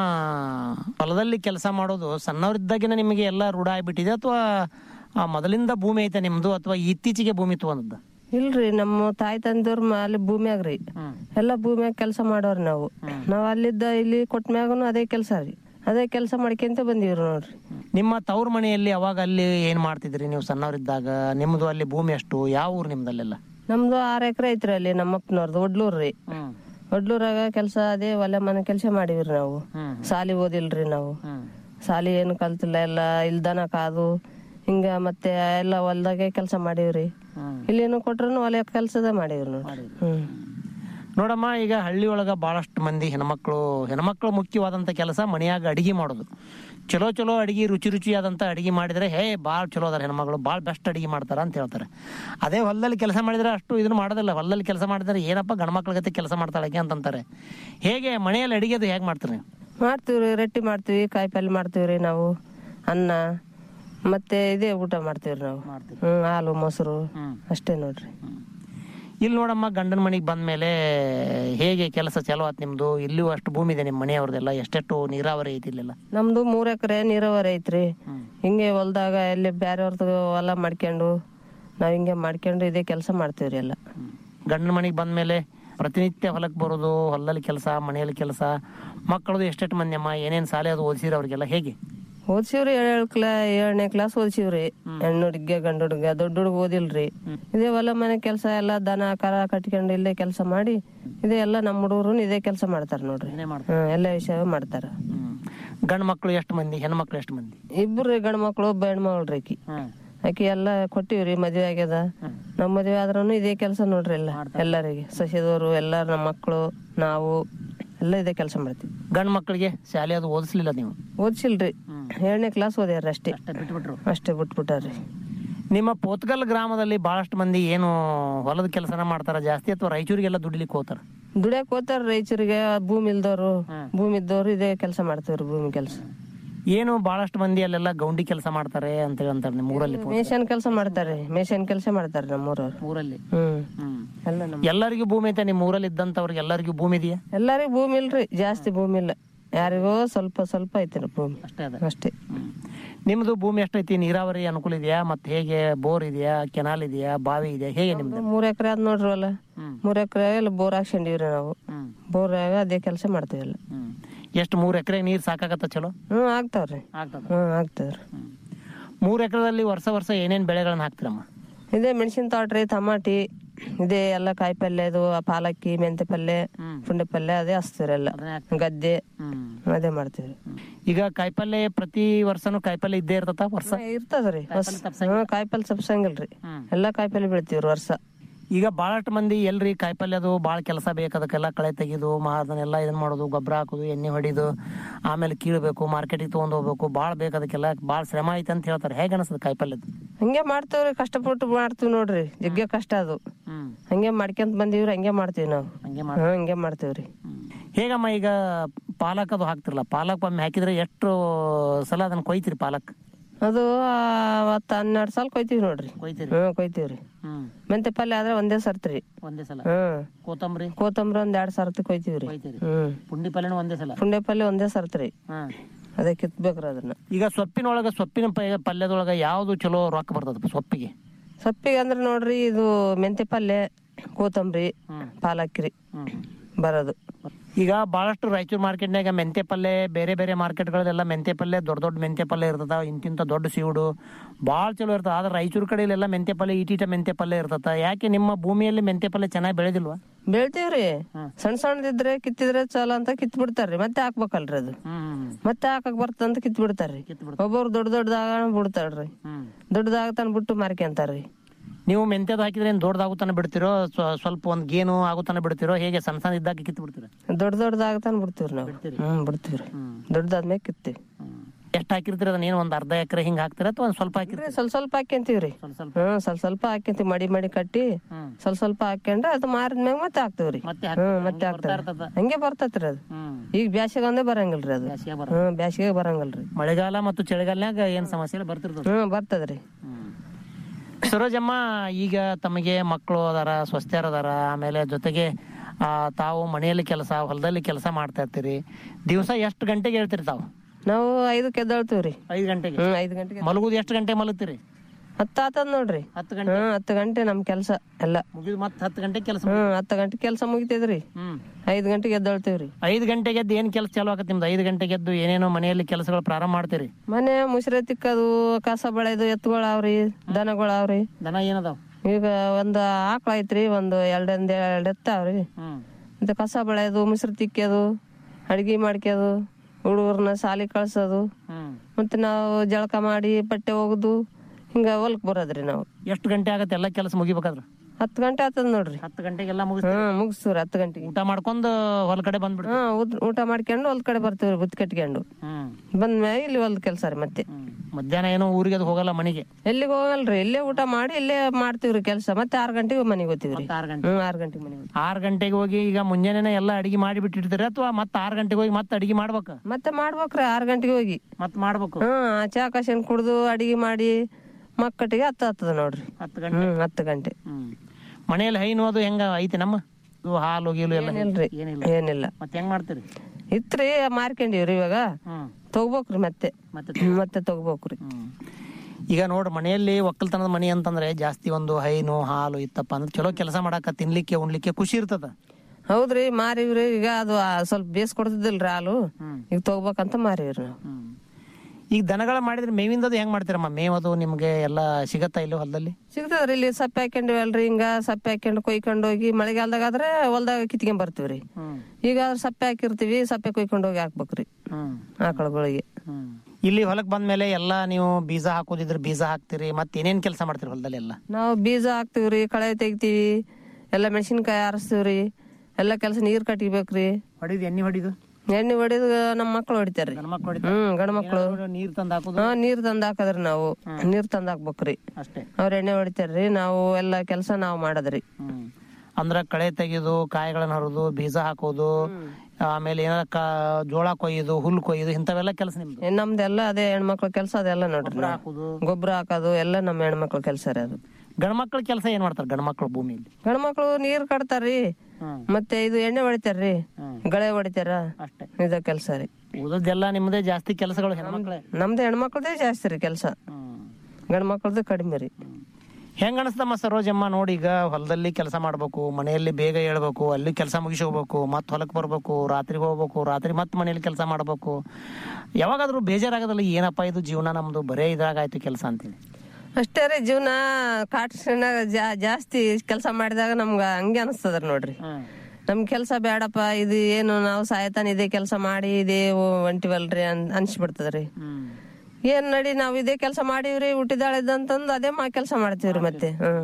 [SPEAKER 12] ಹೊಲದಲ್ಲಿ ಕೆಲಸ ಮಾಡೋದು ಸಣ್ಣವರಿದ್ದಾಗಿನ ನಿಮಗೆ ಎಲ್ಲ ರೂಢ ಆಗ್ಬಿಟ್ಟಿದೆ ಅಥವಾ ಮೊದಲಿಂದ ಭೂಮಿ ಐತೆ ನಿಮ್ದು ಅಥವಾ ಇತ್ತೀಚೆಗೆ ಭೂಮಿ ತಗೊಂಡದ್ದು
[SPEAKER 13] ಇಲ್ರಿ ನಮ್ಮ ತಾಯಿ ತಂದೆಯವ್ರ ಅಲ್ಲಿ ಭೂಮಿಯಾಗ್ರಿ ಎಲ್ಲ ಭೂಮಿಯಾಗ ಕೆಲಸ ಮಾಡೋರಿ ನಾವು ನಾವ್ ಅಲ್ಲಿದ್ದ ಇಲ್ಲಿ ಕೊಟ್ಟ ಮ್ಯಾಗನು ಅದೇ ಕೆಲಸ ರೀ ಅದೇ ಕೆಲಸ ಮಾಡ್ಕೊಂತ ಬಂದಿವ್ರಿ ನೋಡ್ರಿ
[SPEAKER 12] ನಿಮ್ಮ ತವ್ರ ಮನೆಯಲ್ಲಿ ಅವಾಗ ಅಲ್ಲಿ ಏನ್ ಮಾಡ್ತಿದ್ರಿ ನೀವು ಸಣ್ಣವರಿದ್ದಾಗ ನಿಮ್ದು ಅಲ್ಲಿ ಭೂಮಿ ಎಷ್ಟು ಯಾವ ಊರು ನಿಮ್ದಲ್ಲೆಲ್ಲ
[SPEAKER 13] ನಮ್ದು ಆರ್ ಎಕರೆ ಐತ್ರಿ ಅಲ್ಲಿ ನಮ್ಮಪ್ಪನವ್ರದ್ದು ಒಡ್ಲೂರ್ ರೀ ಒಡ್ಲೂರಾಗ ಕೆಲಸ ಅದೇ ಒಲೆ ಮನೆ ಕೆಲಸ ಮಾಡಿವ್ರಿ ನಾವು ಸಾಲಿ ಓದಿಲ್ರಿ ನಾವು ಸಾಲಿ ಏನು ಕಲ್ತಿಲ್ಲ ಎಲ್ಲ ಇಲ್ದನ ಕಾದು ಹಿಂಗ ಮತ್ತೆ ಎಲ್ಲ ಹೊಲ್ದಾಗೆ ಕೆಲಸ ಮಾಡಿವ್ರಿ ಇಲ್ಲೇನು ಕೊಟ್ರು ಹೊಲ ಕೆಲ್ಸದ ಮಾಡಿವ್ರಿ ನೋಡ್ರಿ ಹ್ಮ್
[SPEAKER 12] ನೋಡಮ್ಮ ಈಗ ಹಳ್ಳಿ ಒಳಗ ಬಹಳಷ್ಟು ಮಂದಿ ಹೆಣ್ಮಕ್ಳು ಹೆಣ್ಮಕ್ಳು ಮುಖ್ಯವಾದಂತ ಕೆಲಸ ಮನೆಯಾಗ ಅಡಿಗೆ ಮಾಡೋದು ಚಲೋ ಚಲೋ ಅಡಿಗೆ ರುಚಿ ರುಚಿಯಾದಂತ ಅಡಿಗೆ ಮಾಡಿದ್ರೆ ಹೇ ಭಾಳ ಚಲೋ ಅದಾರ ಹೆಣ್ಮಕ್ಳು ಭಾಳ ಬೆಸ್ಟ್ ಅಡಿಗೆ ಮಾಡ್ತಾರ ಅಂತ ಹೇಳ್ತಾರೆ ಅದೇ ಹೊಲದಲ್ಲಿ ಕೆಲಸ ಮಾಡಿದ್ರೆ ಅಷ್ಟು ಇದನ್ನ ಮಾಡೋದಿಲ್ಲ ಹೊಲದಲ್ಲಿ ಕೆಲಸ ಮಾಡಿದ್ರೆ ಏನಪ್ಪ ಗಂಡ್ಮಕ್ಳ ಜೊತೆ ಕೆಲಸ ಮಾಡ್ತಾಳೆ ಅಂತಾರೆ ಹೇಗೆ ಮನೆಯಲ್ಲಿ ಅಡಿಗೆದು ಹೇಗೆ ಮಾಡ್ತೀರಿ ನೀವು
[SPEAKER 13] ಮಾಡ್ತೀವ್ರಿ ರೊಟ್ಟಿ ಮಾಡ್ತೀವಿ ಕಾಯಿ ಪಲ್ಯ ಮಾಡ್ತೀವ್ರಿ ನಾವು ಅನ್ನ ಮತ್ತೆ ಇದೇ ಊಟ ಮಾಡ್ತೀವ್ರಿ ನಾವು ಹ್ಮ್ ಹಾಲು ಮೊಸರು ಅಷ್ಟೇ ನೋಡ್ರಿ
[SPEAKER 12] ಇಲ್ಲಿ ನೋಡಮ್ಮ ಗಂಡನ ಮನೆಗೆ ಬಂದ್ಮೇಲೆ ಹೇಗೆ ಕೆಲಸ ಚಲೋ ಆತ್ ನಿಮ್ದು ಇಲ್ಲೂ ಅಷ್ಟು ಭೂಮಿ ಇದೆ ನಿಮ್ಮ ಮನೆಯವ್ರದೆಲ್ಲ ಎಷ್ಟೆಷ್ಟು ನೀರಾವರಿ ಐತಿ ಇಲ್ಲೆಲ್ಲ
[SPEAKER 13] ನಮ್ದು ಮೂರ್ ಎಕರೆ ನೀರಾವರಿ ಐತ್ರಿ ಹಿಂಗೆ ಹೊಲ್ದಾಗ ಎಲ್ಲಿ ಬ್ಯಾರೆಯವ್ರದ್ದು ಹೊಲ ಮಾಡ್ಕೊಂಡು ನಾವ್ ಹಿಂಗೆ ಮಾಡ್ಕೊಂಡು ಇದೇ ಕೆಲಸ ಮಾಡ್ತೀವ್ರಿ ಎಲ್ಲ
[SPEAKER 12] ಗಂಡನ ಮನೆಗೆ ಬಂದ್ಮೇಲೆ ಪ್ರತಿನಿತ್ಯ ಹೊಲಕ್ಕೆ ಬರೋದು ಹೊಲದಲ್ಲಿ ಕೆಲಸ ಮನೆಯಲ್ಲಿ ಕೆಲಸ ಮಕ್ಕಳದು ಎಷ್ಟೆಷ್ಟು ಮಂದಿ ಅಮ್ಮ ಏನೇನು ಶಾಲೆ ಅದು ಓದಿಸಿರ ಅವ್ರಿಗೆಲ್ಲ ಹೇಗೆ
[SPEAKER 13] ಓದ್ಸಿವ್ರಿ ಏಳ್ ಕ್ಲಾ ಏಳನೇ ಕ್ಲಾಸ್ ಓದ್ಸಿವ್ರಿ ಹೆಣ್ಣು ಹುಡುಗ ಗಂಡು ಹುಡುಗ ದೊಡ್ಡ ಹುಡುಗ ಓದಿಲ್ರಿ ಇದೇ ಹೊಲ ಮನೆ ಕೆಲಸ ಎಲ್ಲ ದನ ಕರ ಕಟ್ಕೊಂಡು ಇಲ್ಲೇ ಕೆಲಸ ಮಾಡಿ ಇದೇ ಎಲ್ಲ ನಮ್ಮ ಹುಡುಗರು ಇದೇ ಕೆಲಸ ಮಾಡ್ತಾರ ನೋಡ್ರಿ ಹ್ಮ್, ಎಲ್ಲ ವಿಷಯ ಮಾಡ್ತಾರ
[SPEAKER 12] ಗಂಡು ಮಕ್ಕಳು ಎಷ್ಟು ಮಂದಿ ಹೆಣ್ಮಕ್ಳು ಎಷ್ಟು ಮಂದಿ
[SPEAKER 13] ಇಬ್ರು ಗಂಡ್ ಮಕ್ಳು ಒಬ್ಬ ಹೆಣ್ಮಗಳ್ರಿ ಆಕಿ ಆಕಿ ಎಲ್ಲ ಕೊಟ್ಟಿವ್ರಿ ಮದ್ವೆ ಆಗ್ಯದ ನಮ್ ಮದ್ವೆ ಆದ್ರೂ ಇದೇ ಕೆಲಸ ನೋಡ್ರಿ ಎಲ್ಲ ಎಲ್ಲರಿಗೆ ಸಸ್ಯದವರು ಎಲ್ಲಾರ ನಮ್ಮ ಮಕ್ಕಳು ನಾವು ಎಲ್ಲ ಇದೇ ಕೆಲಸ ಮಾಡ್ತೀವಿ
[SPEAKER 12] ಗಂಡು ಮಕ್ಕಳಿಗೆ ಶಾಲೆ ಅದು ಓದಿಸ್ಲಿಲ್ಲ ನೀವು
[SPEAKER 13] ಓದ್ಸಿಲ್ರಿ ಏಳನೇ ಕ್ಲಾಸ್ ಓದ್ಯಾರ ಅಷ್ಟೇ ಅಷ್ಟೇ ಬಿಟ್ಬಿಟ್ಟಾರ್ರಿ
[SPEAKER 12] ನಿಮ್ಮ ಪೋತ್ಗಲ್ ಗ್ರಾಮದಲ್ಲಿ ಬಹಳಷ್ಟು ಮಂದಿ ಏನು ಹೊಲದ ಕೆಲಸನ ಮಾಡ್ತಾರ ಜಾಸ್ತಿ ಅಥವಾ ರಾಯಚೂರಿಗೆಲ್ಲ ದುಡಿಲಿಕ್ಕೆ ಹೋಗ್ತಾರ
[SPEAKER 13] ದುಡಿಯಕ್ ಹೋಗ್ತಾರ ರೈತರಿಗೆ ಭೂಮಿ ಇಲ್ದವ್ರು ಭೂಮಿ ಇದ್ದವ್ರು ಇದೇ ಕೆಲಸ ಮಾಡ್ತಾವ್ರಿ ಭೂಮಿ ಕೆಲಸ
[SPEAKER 12] ಏನು ಬಹಳಷ್ಟು ಮಂದಿ ಅಲ್ಲೆಲ್ಲ ಗೌಂಡಿ ಕೆಲಸ ಮಾಡ್ತಾರೆ ಅಂತ ಹೇಳಿ ಅಂತಾರೆ ನಿಮ್ಮ ಊರಲ್ಲಿ
[SPEAKER 13] ಮೇಷನ್ ಕೆಲಸ ಮಾಡ್ತಾರೆ ಮೇಷನ್ ಕೆಲಸ ಮಾಡ್ತಾರೆ ನಮ್ಮೂರವ್ರು
[SPEAKER 12] ಊರಲ್ಲಿ
[SPEAKER 13] ಹ್ಮ್ ಎಲ್ಲ ನಮ್
[SPEAKER 12] ಎಲ್ಲರಿಗೂ ಭೂಮಿ ಐತೆ ನಿಮ್ಮ ಊರಲ್ಲಿ ಇದ್ದಂತವ್ರಿಗೆ ಎಲ್ಲರಿಗೂ ಭೂಮಿ ಇದೆಯಾ
[SPEAKER 13] ಎಲ್ಲರಿಗೂ ಭೂಮಿ ಇಲ್ರಿ ಜಾಸ್ತಿ ಭೂಮಿ ಇಲ್ಲ ಯಾರಿಗೋ ಸ್ವಲ್ಪ ಸ್ವಲ್ಪ ಐತಿ ಭೂಮಿ
[SPEAKER 12] ಅಷ್ಟೇ ಅದ
[SPEAKER 13] ಅಷ್ಟೇ
[SPEAKER 12] ನಿಮ್ದು ಭೂಮಿ ಎಷ್ಟೈತಿ ನೀರಾವರಿ ಅನುಕೂಲ ಇದೆಯಾ ಮತ್ತೆ ಹೇಗೆ ಬೋರ್ ಇದೆಯಾ ಕೆನಾಲ್ ಇದೆಯಾ ಬಾವಿ ಇದೆಯಾ ಹೇಗೆ ನಿಮ್ದು
[SPEAKER 13] ಮೂರ್ ಎಕರೆ ಆದ್ ನೋಡ್ರಿ ಅಲ್ಲ ಮೂರ್ ಎಕರೆ ಎಲ್ಲ ಬೋರ್ ಹಾಕ್ಸ್ಕೊಂಡಿವ್ರಿ ನಾವು ಬೋರ್ಯಾಗ ಅದೇ ಕೆಲಸ ಮಾಡ್ತೀವಿ ಎಲ್ಲ
[SPEAKER 12] ಎಷ್ಟು ಮೂರ್ ಎಕರೆ ನೀರ್ ಸಾಕಾಗತ್ತ ಚಲೋ
[SPEAKER 13] ಹ್ಮ್ ಆಗ್ತಾವ್ರಿ
[SPEAKER 12] ಆಗ್ತದ
[SPEAKER 13] ಹ್ಮ್ ಆಗ್ತಾವ್ರಿ
[SPEAKER 12] ಮೂರ್ ಎಕರೆದಲ್ಲಿ ವರ್ಷ ವರ್ಷ ಏನೇನ್ ಬೆಳೆಗಳನ್ನ ಹಾಕ್ತಿರಮ್ಮ
[SPEAKER 13] ಇದೇ ಮೆಣಸಿನ ತೋಟ ರೀ ಟಮಾಟಿ ಇದೇ ಎಲ್ಲ ಕಾಯಿ ಪಲ್ಯ ಇದು ಪಾಲಕ್ಕಿ ಮೆಂತೆ ಪಲ್ಯ ಪುಂಡಿ ಪಲ್ಯ ಅದೇ ಹಚ್ತೀವ್ರಿ ಎಲ್ಲ ಗದ್ದೆ ಅದೇ ಮಾಡ್ತೀವ್ರಿ
[SPEAKER 12] ಈಗ ಕಾಯಿಪಲ್ಲೆ ಪ್ರತಿ ವರ್ಷನೂ ಕಾಯಿಪಲ್ಲೆ ಇದ್ದೇ ಇರ್ತದ ವರ್ಷ
[SPEAKER 13] ಇರ್ತದ್ರಿ ಕಾಯಿ ಪಲ್ಯ ತಪ್ಸಂಗಿಲ್ರಿ ಎಲ್ಲಾ ಕಾಯಿ ಪಲ್ಯ ಬೆಳಿತೀವ್ರಿ ವರ್ಷ
[SPEAKER 12] ಈಗ ಬಹಳಷ್ಟು ಮಂದಿ ಎಲ್ರಿ ಕಾಯಿಪಲ್ಯ ಅದು ಭಾಳ ಕೆಲಸ ಬೇಕು ಅದಕ್ಕೆಲ್ಲ ಕಳೆ ತೆಗೆದು ಮಾ ಅದನ್ನೆಲ್ಲ ಇದನ್ನ ಮಾಡೋದು ಗೊಬ್ಬರ ಹಾಕೋದು ಎಣ್ಣೆ ಹೊಡಿದು ಆಮೇಲೆ ಕೀಳ್ಬೇಕು ಮಾರ್ಕೆಟಿಗೆ ತೊಗೊಂಡ್ ಹೋಗ್ಬೇಕು ಭಾಳ ಬೇಕು ಅದಕ್ಕೆಲ್ಲ ಭಾಳ ಶ್ರಮ ಐತೆ ಅಂತ ಹೇಳ್ತಾರೆ ಹೇಗೆ ಅನಿಸ್ತದೆ ಕಾಯಿಪಲ್ಯದ್ದು
[SPEAKER 13] ಹಂಗೆ ಮಾಡ್ತೇವ್ರಿ ಕಷ್ಟಪಟ್ಟು ಮಾಡ್ತೀವಿ ನೋಡ್ರಿ ಜಗ್ಗೆ ಕಷ್ಟ ಅದು ಹಂಗೆ ಮಾಡ್ಕೊಂತ ಬಂದೀವ್ರಿ ಹಂಗೆ ಮಾಡ್ತೀವಿ ನಾವು ಹ್ಮ್, ಹಂಗೆ ಮಾಡ್ತೇವ್ರಿ
[SPEAKER 12] ಹೇಗಮ್ಮ ಈಗ ಪಾಲಕ್ ಅದು ಹಾಕ್ತಿರಲ್ಲ ಪಾಲಕ್ ಒಮ್ಮೆ ಹಾಕಿದ್ರೆ ಎಷ್ಟು ಸಲ ಅದನ್ನ ಕೊಯ್ತೀರಿ ಪಾಲಕ್
[SPEAKER 13] ಅದು ಅವತ್ತ ಹನ್ನೆರಡು ಸಾಲ ಕೊಯ್ತೀವಿ ನೋಡ್ರಿ
[SPEAKER 12] ಕೊಯ್ತೀರಿ
[SPEAKER 13] ಹ್ಮ್ ಕೊಯ್ತೀವ್ರಿ ಮೆಂತೆ ಪಲ್ಯ ಆದ್ರೆ ಒಂದೇ ಸರ್ತ್ರಿ
[SPEAKER 12] ಒಂದೇ ಸಲ
[SPEAKER 13] ಹ್ಮ್
[SPEAKER 12] ಕೊತ್ತಂಬರಿ
[SPEAKER 13] ಕೋತಂಬರಿ ಒಂದ್ ಎರಡ್ ಸರ್ತಿ ಕೊಯ್ತೀವ್ರಿ
[SPEAKER 12] ಕೊಯ್ತೀರಿ
[SPEAKER 13] ಹ್ಮ್
[SPEAKER 12] ಪುಂಡಿ ಪಲ್ಯನೂ ಒಂದೇ ಸಲ
[SPEAKER 13] ಪುಂಡೆ ಪಲ್ಯ ಒಂದೇ ಸರ್ತ್ರಿ
[SPEAKER 12] ಹ್ಮ್
[SPEAKER 13] ಅದೇ ಕಿತ್ಬೇಕ್ರಿ ಅದನ್ನ
[SPEAKER 12] ಈಗ ಸೊಪ್ಪಿನೊಳಗ ಸೊಪ್ಪಿನ ಪ- ಪಲ್ಯದೊಳಗ ಯಾವ್ದು ಚಲೋ ರೊಕ್ಕ ಬರ್ತದ ಸೊಪ್ಪಿಗೆ
[SPEAKER 13] ಸೊಪ್ಪಿಗೆ ಅಂದ್ರೆ ನೋಡ್ರಿ ಇದು ಮೆಂತೆ ಪಲ್ಯ ಕೋತಂಬರಿ ಪಾಲಕ್ರಿ ಬರೋದು
[SPEAKER 12] ಈಗ ಬಹಳಷ್ಟು ರಾಯಚೂರು ಮಾರ್ಕೆಟ್ನಾಗ ಮೆಂತೆ ಪಲ್ಯ ಬೇರೆ ಬೇರೆ ಮಾರ್ಕೆಟ್ಗಳಲ್ಲೆಲ್ಲ ಮೆಂತೆ ಪಲ್ಯ ದೊಡ್ಡ ದೊಡ್ಡ ಮೆಂತೆ ಪಲ್ಯ ಇರ್ತದ ಇಂತಿಂತ ದೊಡ್ಡ ಸೀವುಡು ಭಾಳ ಚಲೋ ಇರ್ತದ ಆದ್ರೆ ರಾಯಚೂರು ಕಡೆಯಲ್ಲೆಲ್ಲ ಮೆಂತೆ ಪಲ್ಯ ಈಟೀಟ ಮೆಂತೆ ಪಲ್ಯ ಇರ್ತದ ಯಾಕೆ ನಿಮ್ಮ ಭೂಮಿಯಲ್ಲಿ ಮೆಂತೆ ಪಲ್ಯ ಚೆನ್ನಾಗಿ ಬೆಳೆದಿಲ್ವಾ
[SPEAKER 13] ಬೆಳ್ತೀವ್ರಿ ಸಣ್ಣ ಸಣ್ಣದಿದ್ರೆ ಕಿತ್ತಿದ್ರೆ ಚಲೋ ಅಂತ ಕಿತ್ ಬಿಡ್ತಾರ್ರಿ ಮತ್ತೆ ಹಾಕ್ಬೇಕಲ್ರಿ ಅದು ಮತ್ತೆ ಹಾಕಕ್ ಬರ್ತಂತ ಕಿತ್ ಬಿಡ್ತಾರ್ರಿ ಒಬ್ಬರು ದೊಡ್ಡ ದೊಡ್ಡದಾಗ ಬಿಡ್ತಾಳ್ರಿ ದೊಡ್ಡದಾಗ ತನ ಬಿಟ್ಟು ಮಾರ್ಕೊಂತಾರ್ರಿ
[SPEAKER 12] ನೀವು ಮೆಂತ್ಯದ ಹಾಕಿದ್ರೆ ಏನ್ ದೊಡ್ಡದಾಗುತ್ತಾನೆ ಬಿಡ್ತಿರೋ ಸ್ವ- ಸ್ವಲ್ಪ ಒಂದ್ ಗೇನು ಆಗುತ್ತಾನೆ ಬಿಡ್ತಿರೋ ಹೇಗೆ ಸಣ್ಣ ಸಣ್ಣ ಇದ್ದಾಗ ಕಿತ್ತು ಬಿಡ್ತೀರ
[SPEAKER 13] ದೊಡ್ಡ ದೊಡ್ಡದಾಗ ತನ ಬಿಡ್ತೀವ್ರಿ ನಾವು ಹ್ಮ್ ಬಿಡ್ತೀವ್ರಿ ದೊಡ್ಡದಾದ್ಮೇಲೆ ಕಿತ್ತೀವಿ
[SPEAKER 12] ಎಷ್ಟು ಹಾಕಿರ್ತೀರ ಅದನ್ನ ಏನು ಒಂದ್ ಅರ್ಧ ಎಕರೆ ಹಿಂಗ್ ಹಾಕ್ತೀರ ಅಥವಾ ಒಂದ್ ಸ್ವಲ್ಪ ಹಾಕಿರ್ತೀರ
[SPEAKER 13] ಸ್ವಲ್ಪ ಸ್ವಲ್ಪ ಹಾಕ್ಯಂತೀವ್ರಿ ಹ್ಮ್ ಸ್ವಲ್ಪ ಸ್ವಲ್ಪ ಹಾಕ್ಯಂತೀವಿ ಮಡಿ ಮಡಿ ಕಟ್ಟಿ ಸ್ವಲ್ಪ ಸ್ವಲ್ಪ ಹಾಕ್ಯಂಡ್ರೆ ಅದು ಮಾರಿದ್ಮ್ಯಾಗ ಮತ್ತೆ ಹಾಕ್ತಿವ್ರಿ ಹ್ಮ್ ಮತ್ತೆ ಹಾಕ್ತಾರ ಹಂಗೆ ಬರ್ತೈತ್ರಿ ಅದು ಈಗ ಬ್ಯಾಸಿಗೆ ಒಂದೇ ಬರಂಗಿಲ್ರಿ ಅದು ಹ್ಮ್ ಬ್ಯಾಸಿಗೆ ಬರಂಗಿಲ್ರಿ
[SPEAKER 12] ಮಳೆಗಾಲ ಮತ್ತು ಚಳಿಗಾಲನ್ಯಾಗ ಏನ್ ಸಮಸ್ಯೆ ಇಲ್ಲ ಬರ್ತಿರ್ತದ
[SPEAKER 13] ಹ್ಮ್ ಬರ್ತದ್ರಿ
[SPEAKER 12] ಸರೋಜಮ್ಮ ಈಗ ತಮಗೆ ಮಕ್ಕಳು ಅದಾರ ಸ್ವಸ್ಥ್ಯರ ಅದಾರ ಆಮೇಲೆ ಜೊತೆಗೆ ಆ, ತಾವು ಮನೆಯಲ್ಲಿ ಕೆಲಸ ಹೊಲದಲ್ಲಿ ಕೆಲಸ ಮಾಡ್ತಾ ಇರ್ತೀರಿ ದಿವಸ ಎಷ್ಟು ಗಂಟೆಗೆ ಹೇಳ್ತೀರಿ ತಾವು
[SPEAKER 13] ನಾವು ಐದಕ್ಕೆ ಎದ್ದೇಳ್ತೀವ್ರಿ
[SPEAKER 12] ಐದು ಗಂಟೆಗೆ
[SPEAKER 13] ಹ್ಮ್ ಐದು ಗಂಟೆಗೆ
[SPEAKER 12] ಮಲಗುದು ಎಷ್ಟು ಗಂಟೆ ಮಲಗ್ತೀರಿ
[SPEAKER 13] ಹತ್ತು ಆತದ್ ನೋಡ್ರಿ
[SPEAKER 12] ಹತ್ತು ಗಂಟೆ
[SPEAKER 13] ಹ್ಮ್ ಹತ್ತು ಗಂಟೆ ನಮ್ ಕೆಲ್ಸ ಎಲ್ಲ
[SPEAKER 12] ಮುಗಿದು ಮತ್ತೆ ಹತ್ತು ಗಂಟೆ ಕೆಲಸ
[SPEAKER 13] ಹ್ಮ್ ಹತ್ತು ಗಂಟೆ ಕೆಲ್ಸ ಮುಗಿತೈತ್ರಿ
[SPEAKER 12] ಹ್ಮ್
[SPEAKER 13] ಐದು ಗಂಟೆಗೆ ಎದ್ದೇಳ್ತೀವ್ರಿ
[SPEAKER 12] ಐದು ಗಂಟೆಗೆ ಎದ್ದು ಏನ್ ಕೆಲಸ ಚಾಲು ಆಗತ್ತೆ ನಿಮ್ದು ಐದು ಗಂಟೆಗೆ ಎದ್ದು ಏನೇನೋ ಮನೆಯಲ್ಲಿ ಕೆಲಸಗಳು ಪ್ರಾರಂಭ ಮಾಡ್ತೀರಿ
[SPEAKER 13] ಮನೆ ಮುಸ್ರೆ ತಿಕ್ಕದು ಕಸ ಬೆಳೆದು ಎತ್ತುಗಳ ಅವ್ರಿ ದನಗಳ ಅವ್ರಿ
[SPEAKER 12] ದನ ಏನದಾವ
[SPEAKER 13] ಈಗ ಒಂದ್ ಆಕಳ ಐತ್ರಿ ಒಂದು ಎರಡೊಂದ್ ಎರಡ್ ಎತ್ತಾವ್ರಿ
[SPEAKER 12] ಹ್ಮ್
[SPEAKER 13] ಮತ್ತೆ ಕಸ ಬೆಳೆಯೋದು ಮುಸ್ರೆ ತಿಕ್ಕೋದು ಅಡ್ಗಿ ಮಾಡ್ಕೋದು ಹುಡುಗರ್ನ ಶಾಲಿ ಕಳ್ಸೋದು
[SPEAKER 12] ಹ್ಮ್
[SPEAKER 13] ಮತ್ತೆ ನಾವು ಜಳಕ ಮಾಡಿ ಬಟ್ಟೆ ಒಗ್ದು ಹಿಂಗ ಹೊಲಕ್ ಬರೋದ್ರಿ ನಾವು
[SPEAKER 12] ಎಷ್ಟು ಗಂಟೆ ಆಗತ್ತೆ ಎಲ್ಲ ಕೆಲಸ ಮುಗಿಬೇಕಾದ್ರ
[SPEAKER 13] ಹತ್ತು ಗಂಟೆ ಆತದ ನೋಡ್ರಿ
[SPEAKER 12] ಹತ್ತು ಗಂಟೆಗೆಲ್ಲ ಮುಗಿಸ್
[SPEAKER 13] ಹ್ಮ್ ಮುಗಿಸ್ತೀವ್ರಿ ಹತ್ತು ಗಂಟೆಗೆ
[SPEAKER 12] ಊಟ ಮಾಡ್ಕೊಂಡು ಹೊಲ ಕಡೆ ಬಂದ್ಬಿಡ್ತೀವಿ
[SPEAKER 13] ಹಾ ಊಟ- ಊಟ ಮಾಡ್ಕೊಂಡು ಹೊಲ್ ಕಡೆ ಬರ್ತೀವ್ರಿ ಬುತ್ತಿ ಕಟ್ಕೊಂಡು
[SPEAKER 12] ಹ್ಮ್
[SPEAKER 13] ಬಂದ್ಮ್ಯಾಗ ಇಲ್ಲಿ ಹೊಲ್ದ ಕೆಲ್ಸ ರೀ ಮತ್ತೆ
[SPEAKER 12] ಮಧ್ಯಾಹ್ನ ಏನೋ ಊರಿಗೆ ಅದು ಹೋಗಲ್ಲ ಮನೆಗೆ
[SPEAKER 13] ಎಲ್ಲಿಗೆ ಹೋಗಲ್ರಿ ಇಲ್ಲೇ ಊಟ ಮಾಡಿ ಇಲ್ಲೇ ಮಾಡ್ತೀವ್ರಿ ಕೆಲ್ಸ ಮತ್ತೆ ಆರ್ ಗಂಟೆಗೆ ಮನೆಗೆ ಹೋಗ್ತೀವ್ರಿ
[SPEAKER 12] ಆರು ಗಂಟೆ
[SPEAKER 13] ಹ್ಮ್ ಆರ್ ಗಂಟೆಗೆ ಮನೆಗೆ
[SPEAKER 12] ಆರು ಗಂಟೆಗೆ ಹೋಗಿ ಈಗ ಮುಂಜಾನೆ ಎಲ್ಲ ಅಡಿಗೆ ಮಾಡಿ ಬಿಟ್ಟಿರ್ತೀರಿ ಅಥವಾ ಮತ್ತೆ ಆರು ಗಂಟೆಗೆ ಹೋಗಿ ಮತ್ತೆ ಅಡಿಗೆ ಮಾಡ್ಬೇಕ
[SPEAKER 13] ಮತ್ತೆ ಮಾಡ್ಬೇಕ್ರಿ ಆರ್ ಗಂಟೆಗೆ ಹೋಗಿ
[SPEAKER 12] ಮತ್ತೆ ಮಾಡ್ಬೇಕು
[SPEAKER 13] ಹ್ಮ್ ಚಾ ಕಷನ್ ಕುಡ್ದು ಅಡಿಗೆ ಮಾಡಿ ಮಕ್ಕಟಿಗೆ ಹತ್ತು ಹತ್ತದ ನೋಡ್ರಿ
[SPEAKER 12] ಹತ್ತು ಗಂಟೆ
[SPEAKER 13] ಹ್ಮ್ ಹತ್ತು ಗಂಟೆ
[SPEAKER 12] ಹ್ಮ್ ಮನೆಯಲ್ಲಿ ಹೈನು ಅದು ಹೆಂಗ ಐತಿ ನಮ್ಮ ಇದು ಹಾಲು ಗೀಲು ಎಲ್ಲ
[SPEAKER 13] ಏನಿಲ್ರಿ
[SPEAKER 12] ಏನಿಲ್ಲ
[SPEAKER 13] ಏನಿಲ್ಲ
[SPEAKER 12] ಮತ್ತೆ ಹೆಂಗ್ ಮಾಡ್ತೀರಿ
[SPEAKER 13] ಇತ್ರಿ ಮಾರ್ಕೊಂಡಿವ್ರಿ ಇವಾಗ
[SPEAKER 12] ಹ್ಮ್
[SPEAKER 13] ತಗೋಬೇಕ್ರಿ ಮತ್ತೆ
[SPEAKER 12] ಮತ್ತೆ
[SPEAKER 13] ಮತ್ತೆ ತಗೋಬೇಕ್ರಿ
[SPEAKER 12] ಈಗ ನೋಡ್ರಿ ಮನೆಯಲ್ಲಿ ಒಕ್ಕಲ್ತನದ ಮನಿ ಅಂತಂದ್ರೆ ಜಾಸ್ತಿ ಒಂದು ಹೈನು ಹಾಲು ಇತ್ತಪ್ಪ ಅಂದ್ರೆ ಚಲೋ ಕೆಲಸ ಮಾಡಾಕ ತಿನ್ಲಿಕ್ಕೆ ಉಣ್ಲಿಕ್ಕೆ ಖುಷಿ ಇರ್ತದ
[SPEAKER 13] ಹೌದ್ರಿ ಮಾರಿವ್ರಿ ಈಗ ಅದು ಆ ಸ್ವಲ್ಪ ಬೇಸ್ ಕೊಡ್ತಿದ್ದಿಲ್ರಿ ಹಾಲು ಈಗ ತಗೋಬೇಕಂತ ಮಾರಿವ್ರಿ ನಾವು
[SPEAKER 12] ಈಗ ದನಗಳ ಮಾಡಿದ್ರೆ ಮೇವಿಂದ ಅದು ಹೆಂಗ್ ಮಾಡ್ತೀರಮ್ಮ ಮೇವದು ನಿಮ್ಗೆ ಎಲ್ಲ ಸಿಗತ್ತಾ ಇಲ್ಲಿ ಹೊಲದಲ್ಲಿ
[SPEAKER 13] ಸಿಗ್ತದ್ರಿ ಇಲ್ಲಿ ಸಪ್ಪೆ ಹಾಕೊಂಡಿವಲ್ರಿ ಹಿಂಗ ಸಪ್ಪೆ ಹಾಕೊಂಡು ಕೊಯ್ಕೊಂಡು ಹೋಗಿ ಮಳೆಗಾಲದಾಗ ಆದ್ರೆ ಹೊಲ್ದಾಗ ಕಿತ್ಕೊಂಡ್ ಬರ್ತೀವ್ರಿ ಈಗ ಸಪ್ಪೆ ಹಾಕಿರ್ತೀವಿ ಸಪ್ಪೆ ಕೊಯ್ಕೊಂಡು ಹೋಗಿ ಹಾಕ್ಬೇಕ್ರಿ ಆಕಳುಗಳಿಗೆ
[SPEAKER 12] ಇಲ್ಲಿ ಹೊಲಕ್ ಬಂದ್ಮೇಲೆ ಎಲ್ಲ ನೀವು ಬೀಜ ಹಾಕೋದಿದ್ರೆ ಬೀಜ ಹಾಕ್ತಿರಿ ಮತ್ತೆ ಏನೇನ್ ಕೆಲಸ ಮಾಡ್ತೀರಿ ಹೊಲದಲ್ಲಿ ಎಲ್ಲ
[SPEAKER 13] ನಾವು ಬೀಜ ಹಾಕ್ತಿವ್ರಿ ಕಳೆ ತೆಗಿತೀವಿ ಎಲ್ಲ ಮೆಣಸಿನ್ಕಾಯಿ ಆರಿಸ್ತೀವ್ರಿ ಎಲ್ಲ ಕೆಲಸ ನೀರ್ ಕಟ್ಟಿಬೇಕ್ರಿ
[SPEAKER 12] ಹೊಡಿದು ಎಣ್ಣೆ ಹೊಡಿದು
[SPEAKER 13] ಎಣ್ಣೆ ಹೊಡಿದು ನಮ್ಮ ಮಕ್ಳು ಹೊಡಿತಾರ್ರಿ ಹ್ಮ್ ಗಂಡ ಮಕ್ಳು
[SPEAKER 12] ನೀರ್ ತಂದ್ ಹಾಕೋದು
[SPEAKER 13] ಹಾ ನೀರ್ ತಂದ್ ಹಾಕದ್ರಿ ನಾವು ನೀರ್ ತಂದ್ ಹಾಕ್ಬೇಕ್ರಿ
[SPEAKER 12] ಅಷ್ಟೇ
[SPEAKER 13] ಅವ್ರ ಎಣ್ಣೆ ಹೊಡಿತಾರ್ರಿ ನಾವು ಎಲ್ಲ ಕೆಲಸ ನಾವು ಮಾಡದ್ರಿ
[SPEAKER 12] ಅಂದ್ರ ಕಳೆ ತೆಗೆದು ಕಾಯಿಗಳನ್ನ ಹರಿದು ಬೀಜ ಹಾಕೋದು ಆಮೇಲೆ ಏನಾರ ಕಾ- ಜೋಳ ಕೊಯ್ಯೋದು ಹುಲ್ಲು ಕೊಯ್ಯೋದು ಇಂಥವೆಲ್ಲ ಕೆಲಸ ನಿಮ್ದು
[SPEAKER 13] ಏ, ನಮ್ದೆಲ್ಲ ಅದೇ ಹೆಣ್ಮಕ್ಳ ಕೆಲಸ ಅದೆಲ್ಲ ನೋಡ್ರಿ ನಾವು.
[SPEAKER 12] ಹಾಕೋದು
[SPEAKER 13] ಗೊಬ್ಬರ ಹಾಕೋದು ಎಲ್ಲ ನಮ್ಮ ಹೆಣ್ಮಕ್ಳ ಕೆಲಸ ರೀ ಅದು
[SPEAKER 12] ಗಂಡ್ಮಕ್ಳ ಕೆಲಸ ಏನ್ ಮಾಡ್ತಾರೆ ಗಂಡ್ಮಕ್ಳು ಭೂಮಿಯಲ್ಲಿ
[SPEAKER 13] ಗಂಡ್ಮಕ್ಳು ನೀರ್ ಕಟ್ತಾರ್ರಿ ಮತ್ತೆ ಇದು ಎಣ್ಣೆ ಹೊಡಿತಾರ್ರಿ ಗಳೆ ಹೊಡಿತಾರ
[SPEAKER 12] ಅಷ್ಟೇ
[SPEAKER 13] ಇದ ಕೆಲಸ ರೀ
[SPEAKER 12] ಉಳಿದೆಲ್ಲ ನಿಮ್ಮದೇ ಜಾಸ್ತಿ ಕೆಲಸಗಳು ಹೆಣ್ಮಕ್ಳೇ
[SPEAKER 13] ನಮ್ದು ಹೆಣ್ಮಕ್ಳದೇ ಜಾಸ್ತಿ ರೀ ಕೆಲಸ ಗಂಡ್ಮಕ್ಳದ್ದು ಕಡಿಮೆ ರೀ
[SPEAKER 12] ಹೆಂಗ ಅನಿಸ್ತಮ್ಮ ಸರೋಜಮ್ಮ ನೋಡಿ ಈಗ ಹೊಲದಲ್ಲಿ ಕೆಲಸ ಮಾಡ್ಬೇಕು ಮನೆಯಲ್ಲಿ ಬೇಗ ಹೇಳ್ಬೇಕು ಅಲ್ಲಿ ಕೆಲಸ ಮುಗಿಸಿ ಹೋಗ್ಬೇಕು ಮತ್ತೆ ಹೊಲಕ್ಕೆ ಬರ್ಬೇಕು ರಾತ್ರಿಗೆ ಹೋಗ್ಬೇಕು ರಾತ್ರಿ ಮತ್ತೆ ಮನೆಯಲ್ಲಿ ಕೆಲಸ ಮಾಡ್ಬೇಕು ಯಾವಾಗಾದ್ರೂ ಬೇಜಾರಾಗೋದಿಲ್ಲ ಏನಪ್ಪ ಇದು ಜೀವನ ನಮ್ದು ಬರೇ ಇದ್ರಾಗಾಯ್ತು ಕೆಲಸ ಅಂತೇಳಿ
[SPEAKER 13] ಅಷ್ಟೇ ರೀ ಜೀವನ ಕಾಟ್ಸ್ನಾಗ ಜಾಸ್ತಿ ಕೆಲಸ ಮಾಡಿದಾಗ ನಮ್ಗ ಹಂಗೆ ಅನಿಸ್ತದ ನೋಡ್ರಿ ನಮ್ ಕೆಲ್ಸ ಬೇಡಪ್ಪ ಇದು ಏನು ನಾವು ಸಾಯತಾನ ಇದೇ ಕೆಲಸ ಮಾಡಿ ಇದೇ ಹೊಂಟಿವಲ್ರಿ ಅನ್ ಅನ್ಸ್ಬಿಡ್ತದ್ರಿ ಏನ್ ನಡಿ ನಾವ್ ಇದೇ ಕೆಲಸ ಮಾಡೀವ್ರಿ ಹುಟ್ಟಿದಾಳಿದಂತಂದು ಅದೇ ಮಾ ಕೆಲಸ ಮಾಡ್ತೀವ್ರಿ ಮತ್ತೆ ಹ್ಮ್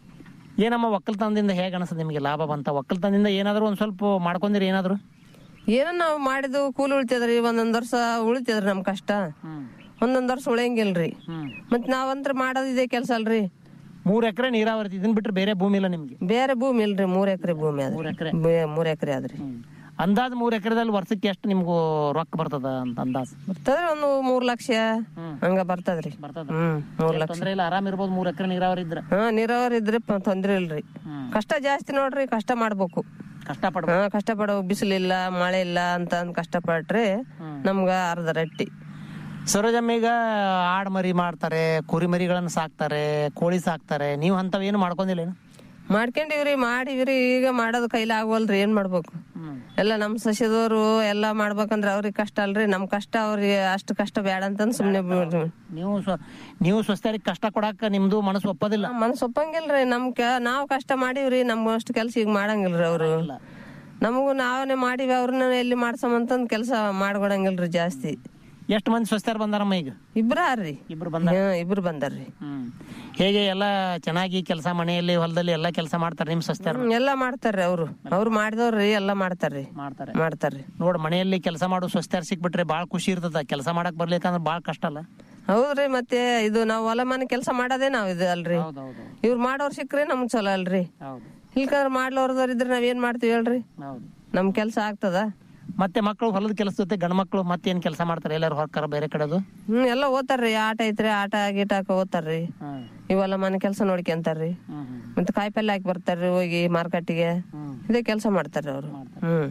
[SPEAKER 12] ಏನಮ್ಮ ಒಕ್ಕಲ್ತನದಿಂದ ಹೇಗೆ ಅನಿಸ್ತದೆ ನಿಮಗೆ ಲಾಭ ಬಂತ ಒಕ್ಕಲ್ತನದಿಂದ ಏನಾದ್ರು ಒಂದ್ ಸ್ವಲ್ಪ ಮಾಡ್ಕೊಂಡಿರಿ ಏನಾದ್ರು
[SPEAKER 13] ಏನೋ ನಾವ್ ಮಾಡಿದ್ದು ಕೂಲಿ ಉಳಿತದ್ರಿ ಒಂದೊಂದ್ ವರ್ಷ ಉಳಿತದ್ರಿ ನಮ್ ಕಷ್ಟ ಒಂದೊಂದ್ ವರ್ಷ ಉಳಿಯಂಗಿಲ್ರಿ ಮತ್ ನಾವಂತ್ರ ಮಾಡೋದ್ ಇದೇ ಕೆಲ್ಸ ಅಲ್ರಿ
[SPEAKER 12] ಮೂರ್ ಎಕರೆ ನೀರಾವರಿ ಇದನ್ ಬಿಟ್ರೆ ಬೇರೆ ಭೂಮಿ ಇಲ್ಲ ನಿಮ್ಗೆ
[SPEAKER 13] ಬೇರೆ ಭೂಮಿ ಇಲ್ರಿ ಮೂರ್ ಎಕರೆ ಭೂಮಿ ಅದ್ರಿ ಬೇ- ಮೂರ್ ಎಕರೆ ಆದ್ರಿ
[SPEAKER 12] ಅಂದಾಜ್ ಮೂರ್ ಎಕರೆದಲ್ಲಿ ವರ್ಷಕ್ಕೆ ಎಷ್ಟು ನಿಮ್ಗೂ ರೊಕ್ಕ ಬರ್ತದ ಅಂತ ಅಂದಾಜ್
[SPEAKER 13] ಬರ್ತದ್ರಿ ಒಂದು ಮೂರ್ ಲಕ್ಷ ಹಂಗ ಬರ್ತದ್ರಿ ಹ್ಮ್ ಮೂರ್ ಲಕ್ಷ
[SPEAKER 12] ತೊಂದ್ರೆ ಇಲ್ಲ ಆರಾಮ್ ಇರ್ಬೋದು ಮೂರ್ ಎಕರೆ ನೀರಾವರಿ ಇದ್ರ
[SPEAKER 13] ಹಾ ನೀರಾವರಿ ಇದ್ರಿ ಪ- ತೊಂದ್ರೆ ಇಲ್ರಿ ಕಷ್ಟ ಜಾಸ್ತಿ ನೋಡ್ರಿ ಕಷ್ಟ ಮಾಡ್ಬೇಕು
[SPEAKER 12] ಕಷ್ಟ ಪಡ
[SPEAKER 13] ಹಾ ಕಷ್ಟ ಪಡೋ ಬಿಸಿಲಿಲ್ಲ ಮಳೆ ಇಲ್ಲ ಅಂತ ಅಂದ್ ಕಷ್ಟ ಪಟ್ರೆ ನಮ್ಗ ಅರ್ಧ ರಟ್ಟಿ
[SPEAKER 12] ಸರೋಜಮ್ಮ ಈಗ ಆಡ್ ಮರಿ ಮಾಡ್ತಾರೆ ಕುರಿ ಮರಿಗಳನ್ನ ಸಾಕ್ತಾರೆ ಕೋಳಿ ಸಾಕ್ತಾರೆ ನೀವು ಅಂತವ್ ಏನು ಮಾಡ್ಕೊಂಡಿಲ್ಲ ಏನು
[SPEAKER 13] ಮಾಡ್ಕೊಂಡಿವ್ರಿ ಮಾಡಿವ್ರಿ ಈಗ ಮಾಡೋದು ಕೈಲಿ ಆಗವಲ್ರಿ ಏನ್ ಮಾಡ್ಬೇಕು ಎಲ್ಲ ನಮ್ ಸಸ್ಯದವ್ರು ಎಲ್ಲಾ ಮಾಡ್ಬೇಕಂದ್ರ ಅವ್ರಿಗೆ ಕಷ್ಟ ಅಲ್ರಿ ನಮ್ ಕಷ್ಟ ಅವ್ರಿಗೆ ಅಷ್ಟು ಕಷ್ಟ ಬೇಡ ಅಂತಂದ್ ಸುಮ್ನೆ ಬಿಡ್ರಿ.
[SPEAKER 12] ನೀವು ಸ್ವ ನೀವು ಸ್ವಸ್ಥರಿಗೆ ಕಷ್ಟ ಕೊಡಾಕ ನಿಮ್ದು ಮನಸ್ಸು ಒಪ್ಪೋದಿಲ್ಲ
[SPEAKER 13] ಮನಸ್ ಒಪ್ಪಂಗಿಲ್ರಿ ನಮ್ ಕ- ನಾವ್ ಕಷ್ಟ ಮಾಡೀವ್ರಿ ನಮ್ ಅಷ್ಟು ಕೆಲ್ಸ ಈಗ ಮಾಡಂಗಿಲ್ರಿ ಅವ್ರು ನಮಗೂ ನಾವೇ ಮಾಡಿವಿ ಅವ್ರನ್ನ ಎಲ್ಲಿ ಮಾಡ್ಸಮಂತಂದ್ ಕೆಲ್ಸ ಮಾಡ್ಕೊಡಂಗಿಲ್ರಿ ಜಾಸ್ತಿ
[SPEAKER 12] ಎಷ್ಟು ಮಂದಿ ಸ್ವಸ್ಥರು ಬಂದಾರಮ್ಮ ಈಗ
[SPEAKER 13] ಇಬ್ರ ಆರ್ರಿ
[SPEAKER 12] ಇಬ್ರು ಬಂದಾರ
[SPEAKER 13] ಹ್ಮ್, ಇಬ್ರು ಬಂದಾರ್ರಿ
[SPEAKER 12] ಹೇಗೆ ಎಲ್ಲ ಚೆನ್ನಾಗಿ ಕೆಲಸ ಮನೆಯಲ್ಲಿ ಹೊಲದಲ್ಲಿ ಎಲ್ಲ ಕೆಲಸ ಮಾಡ್ತಾರೆ ನಿಮ್ ಸ್ವಸ್ಥರು
[SPEAKER 13] ಹ್ಮ್, ಎಲ್ಲಾ ಮಾಡ್ತಾರ್ರಿ ಅವ್ರು ಅವ್ರು ಮಾಡಿದವ್ರಿ ಎಲ್ಲಾ ಮಾಡ್ತಾರ್ರಿ
[SPEAKER 12] ಮಾಡ್ತಾರೆ
[SPEAKER 13] ಮಾಡ್ತಾರ್ರಿ
[SPEAKER 12] ನೋಡ್ ಮನೆಯಲ್ಲಿ ಕೆಲಸ ಮಾಡೋ ಸ್ವಸ್ಥರು ಸಿಕ್ಬಿಟ್ರೆ ಬಾಳ ಖುಷಿ ಇರ್ತದ ಕೆಲಸ ಮಾಡಕ್ ಬರ್ಲಿಕ್ಕಂದ್ರೆ ಬಾಳ ಕಷ್ಟ ಅಲ್ಲ
[SPEAKER 13] ಹೌದ್ರಿ ಮತ್ತೆ ಇದು ನಾವ್ ಹೊಲ ಮನೆ ಕೆಲಸ ಮಾಡೋದೇ ನಾವ್ ಇದು ಅಲ್ರಿ ಇವ್ರು ಮಾಡೋರ್ ಸಿಕ್ಕ್ರೆ ನಮ್ಗ್ ಚಲೋ ಅಲ್ರಿ ಇಲ್ಕಂದ್ರ ಮಾಡ್ಲೋರ್ದವ್ರ ಇದ್ರೆ ನಾವ್ ಏನ್ ಮಾಡ್ತೀವಿ ಹೇಳ್ರಿ ನಮ್ ಕೆಲ್ಸ ಆಗ್ತದ
[SPEAKER 12] ಮತ್ತೆ ಮಕ್ಕಳು ಹೊಲದ ಕೆಲಸ ಜೊತೆ ಗಂಡ ಮಕ್ಕಳು ಮತ್ತೇನ್ ಕೆಲಸ ಮಾಡ್ತಾರೆ ಎಲ್ಲಾರು ಹೊರಕಾರ ಬೇರೆ ಕಡೆದು
[SPEAKER 13] ಹ್ಮ್ ಎಲ್ಲ ಓದ್ತಾರ್ರಿ ಆಟ ಐತ್ರಿ ಆಟ ಗೀಟಾಕ ಓದ್ತಾರ್ರಿ ಇವೆಲ್ಲ ಮನೆ ಕೆಲಸ ನೋಡ್ಕೊಂತಾರ್ರಿ ಮತ್ತೆ ಕಾಯಿ ಪಲ್ಯ ಹಾಕಿ ಬರ್ತಾರ್ರಿ ಹೋಗಿ ಮಾರ್ಕೆಟಿಗೆ ಇದೇ ಕೆಲಸ ಮಾಡ್ತಾರ್ರಿ ಅವ್ರು ಹ್ಮ್